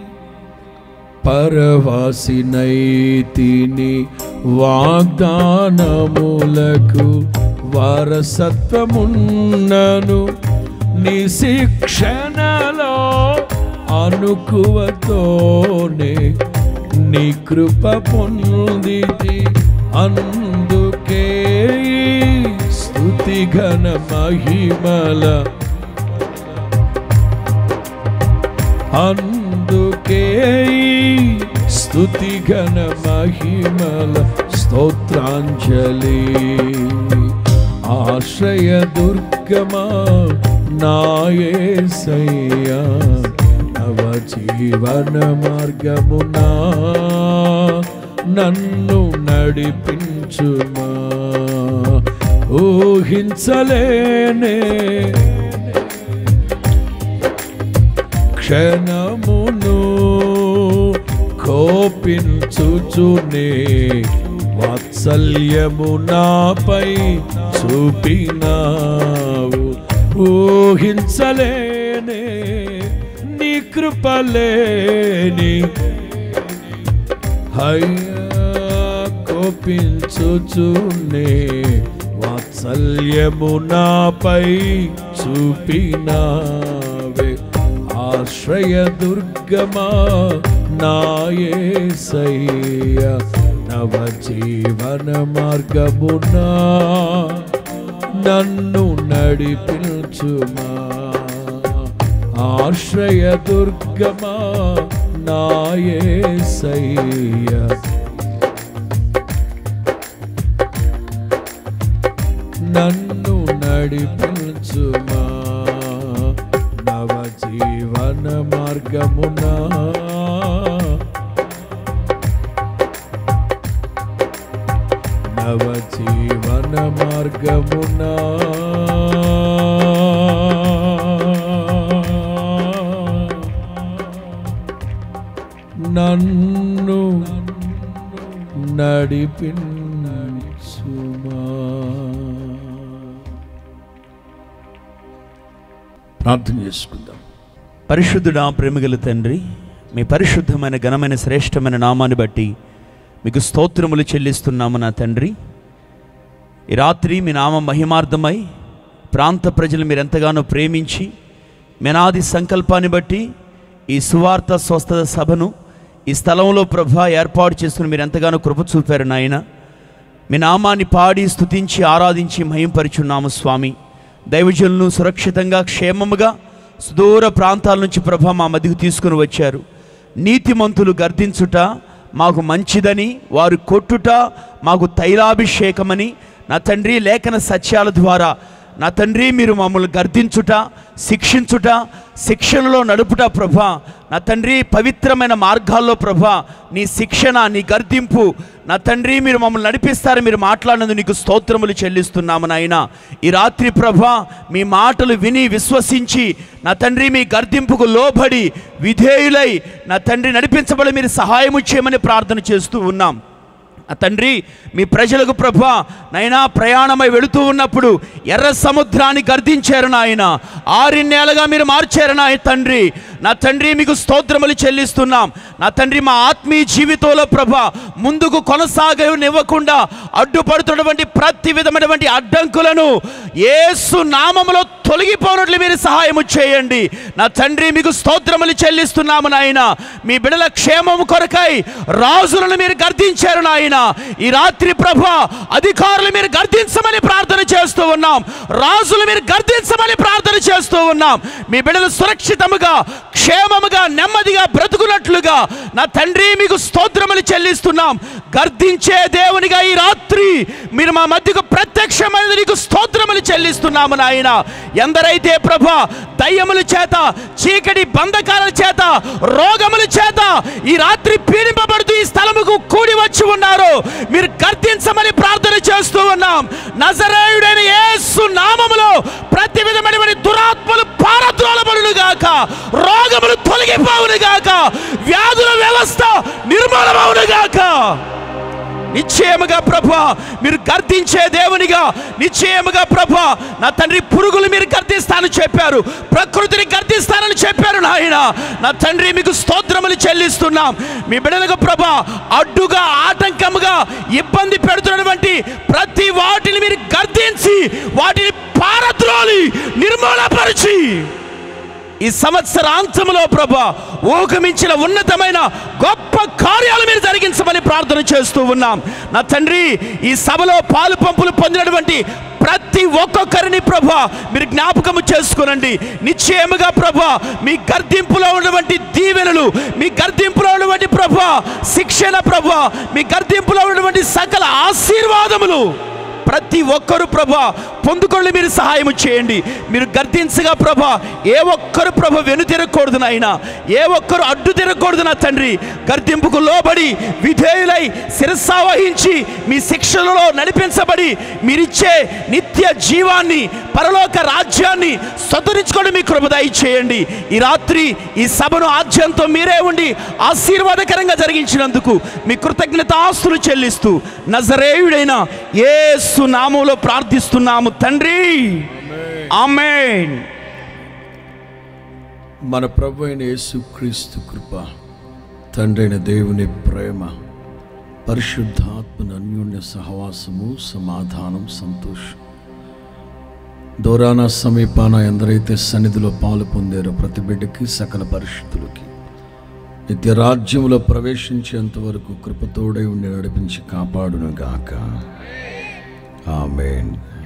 Speaker 1: పరవాసినైతిని వాగ్దానములకు వారసత్వమున్నను నీ శిక్షణలో అనుకువతోనే నీ కృప పొందితి అందుకే ఈ స్తుతి ఘన మహిమల అందుకే ఈ స్తుతి ఘన మహిమల స్తోత్రాంజలి ఆశ్రయ దుర్గమా నాయసయ్యా నవ జీవన మార్గమునా నన్ను నడిపించుమా ఊహించలేనే క్షణమును కోపించుచునే వాత్సల్యము నాపై చూపినావు ఊహించలేనే నీ కృపలేని హయ్యా కోపించుచునే వాత్సల్యము నాపై చూపినావే ఆశ్రయ దుర్గమా నాయసయ్య నవ జీవన మార్గమునా నన్ను నడిపించుమా ఆశ్రయ దుర్గమా నాయసయ్య నన్ను నడిపించుమా నవ జీవన మార్గమునా నవ జీవన మార్గమునా నన్ను నడిపించుమా ప్రార్థన చేసుకుందాం
Speaker 4: పరిశుద్ధుడా ప్రేమగల తండ్రి మీ పరిశుద్ధమైన ఘనమైన శ్రేష్టమైన నామాన్ని బట్టి మీకు స్తోత్రములు చెల్లిస్తున్నాము నా తండ్రి ఈ రాత్రి మీ నామం మహిమార్థమై ప్రాంత ప్రజలు మీరు ఎంతగానో ప్రేమించి మెనాది సంకల్పాన్ని బట్టి ఈ సువార్త స్వస్థత సభను ఈ స్థలంలో ప్రభ ఏర్పాటు చేసుకుని మీరు ఎంతగానో కృప చూపారు నాయన మీ నామాన్ని పాడి స్తుతించి ఆరాధించి మహింపరిచున్నాము స్వామి దైవజనులను సురక్షితంగా క్షేమముగా సుదూర ప్రాంతాల నుంచి ప్రభ మా మధ్యకు తీసుకుని వచ్చారు నీతిమంతులు గర్దించుట మాకు మంచిదని వారు కొట్టుట మాకు తైలాభిషేకమని నా తండ్రి లేఖన సత్యాల ద్వారా నా తండ్రి మీరు మమ్మల్ని గర్దించుట శిక్షించుట శిక్షణలో నడుపుట ప్రభా నా తండ్రి పవిత్రమైన మార్గాల్లో ప్రభా నీ శిక్షణ నీ గర్దింపు నా తండ్రి మీరు మమ్మల్ని నడిపిస్తారు మీరు మాట్లాడినందుకు నీకు స్తోత్రములు చెల్లిస్తున్నాము నాయన ఈ రాత్రి ప్రభా మీ మాటలు విని విశ్వసించి నా తండ్రి మీ గర్దింపుకు లోబడి విధేయులై నా తండ్రి నడిపించబడి మీరు సహాయము చేయమని ప్రార్థన చేస్తూ ఉన్నాం ఆ తండ్రి మీ ప్రజలకు ప్రభా నైనా ప్రయాణమై వెళుతూ ఉన్నప్పుడు ఎర్ర సముద్రాన్ని గర్దించారు నాయన ఆరిన్నేళ్ళగా మీరు మార్చారు నా తండ్రి నా తండ్రి మీకు స్తోత్రములు చెల్లిస్తున్నాం నా తండ్రి మా ఆత్మీయ జీవితంలో ప్రభా ముందుకు కొనసాగనివ్వకుండా అడ్డుపడుతున్నటువంటి ప్రతి విధమైనటువంటి అడ్డంకులను ఏసు నామములో తొలగిపోనట్లు మీరు సహాయము చేయండి నా తండ్రి మీకు స్తోత్రములు చెల్లిస్తున్నాము నాయన మీ బిడల క్షేమము కొరకై రాజులను మీరు గర్దించారు నాయన ఈ రాత్రి ప్రభ అధికారులు మీరు గర్దించమని ప్రార్థన చేస్తూ ఉన్నాం రాజులు మీరు గర్దించమని ప్రార్థన చేస్తూ ఉన్నాం మీ బిడలు సురక్షితముగా క్షేమముగా నెమ్మదిగా బ్రతుకున్నట్లుగా నా తండ్రి మీకు స్తోత్రములు చెల్లిస్తున్నాం గర్దించే దేవునిగా ఈ రాత్రి మీరు మా మధ్యకు ప్రత్యక్షమైనది నీకు స్తోత్రములు చెల్లిస్తున్నాము నాయన ఎందరైతే ప్రభ దయ్యముల చేత చీకటి బంధకాల చేత రోగముల చేత ఈ రాత్రి పీడింపబడుతూ ఈ స్థలముకు కూడి వచ్చి ఉన్నారు మీరు గర్తించమని ప్రార్థన చేస్తూ ఉన్నాం నజరేయుడైన యేసు నామములో ప్రతి విధమైన దురాత్మలు పారద్రోలబడును గాక రోగములు తొలగిపోవును గాక వ్యాధుల వ్యవస్థ నిర్మూలమవును గాక నిశ్చయముగా ప్రభా మీరు గర్దించే దేవునిగా నిశ్చయముగా ప్రభా నా తండ్రి పురుగులు మీరు గర్దిస్తానని చెప్పారు ప్రకృతిని గర్దిస్తానని చెప్పారు నాయన నా తండ్రి మీకు స్తోత్రములు చెల్లిస్తున్నాం మీ బిడ్డలకు ప్రభా అడ్డుగా ఆటంకముగా ఇబ్బంది పెడుతున్నటువంటి ప్రతి వాటిని మీరు గర్దించి వాటిని పారద్రోలి నిర్మూలపరిచి ఈ సంవత్సరాంతములో ప్రభా ఊకమించిన ఉన్నతమైన గొప్ప కార్యాలు మీరు జరిగించమని ప్రార్థన చేస్తూ ఉన్నాం నా తండ్రి ఈ సభలో పాలు పంపులు పొందినటువంటి ప్రతి ఒక్కొక్కరిని ప్రభా మీరు జ్ఞాపకము చేసుకునండి నిశ్చయముగా ప్రభా మీ గర్దింపులో ఉన్నటువంటి దీవెనలు మీ గర్దింపులో ఉన్నటువంటి ప్రభా శిక్షణ ప్రభా మీ గర్దింపులో ఉన్నటువంటి సకల ఆశీర్వాదములు ప్రతి ఒక్కరు ప్రభా పొందుకొని మీరు సహాయం చేయండి మీరు గర్తించగా ప్రభా ఏ ఒక్కరు ప్రభ వెను తిరగకూడదు నాయన ఏ ఒక్కరు అడ్డు తిరగకూడదు నా తండ్రి గర్తింపుకు లోబడి విధేయులై శిరస్సా వహించి మీ శిక్షణలో నడిపించబడి మీరిచ్చే నిత్య జీవాన్ని పరలోక రాజ్యాన్ని స్వతరించుకొని మీ కృప దయచేయండి ఈ రాత్రి ఈ సభను ఆద్యంతో మీరే ఉండి ఆశీర్వాదకరంగా జరిగించినందుకు మీ కృతజ్ఞత ఆస్తులు చెల్లిస్తూ నజరేయుడైన యేసు నామంలో ప్రార్థిస్తున్నాము తండ్రి ఆమేన్
Speaker 1: మన ప్రభు అయిన యేసుక్రీస్తు కృప తండ్రి అయిన దేవుని ప్రేమ పరిశుద్ధాత్మన అన్యోన్య సహవాసము సమాధానం సంతోషం దూరాన సమీపాన ఎందరైతే సన్నిధిలో పాలు పొందారో ప్రతి బిడ్డకి సకల పరిస్థితులకి నిత్య రాజ్యంలో ప్రవేశించేంత వరకు కృపతోడై ఉండి నడిపించి కాపాడును గాక ఆమెన్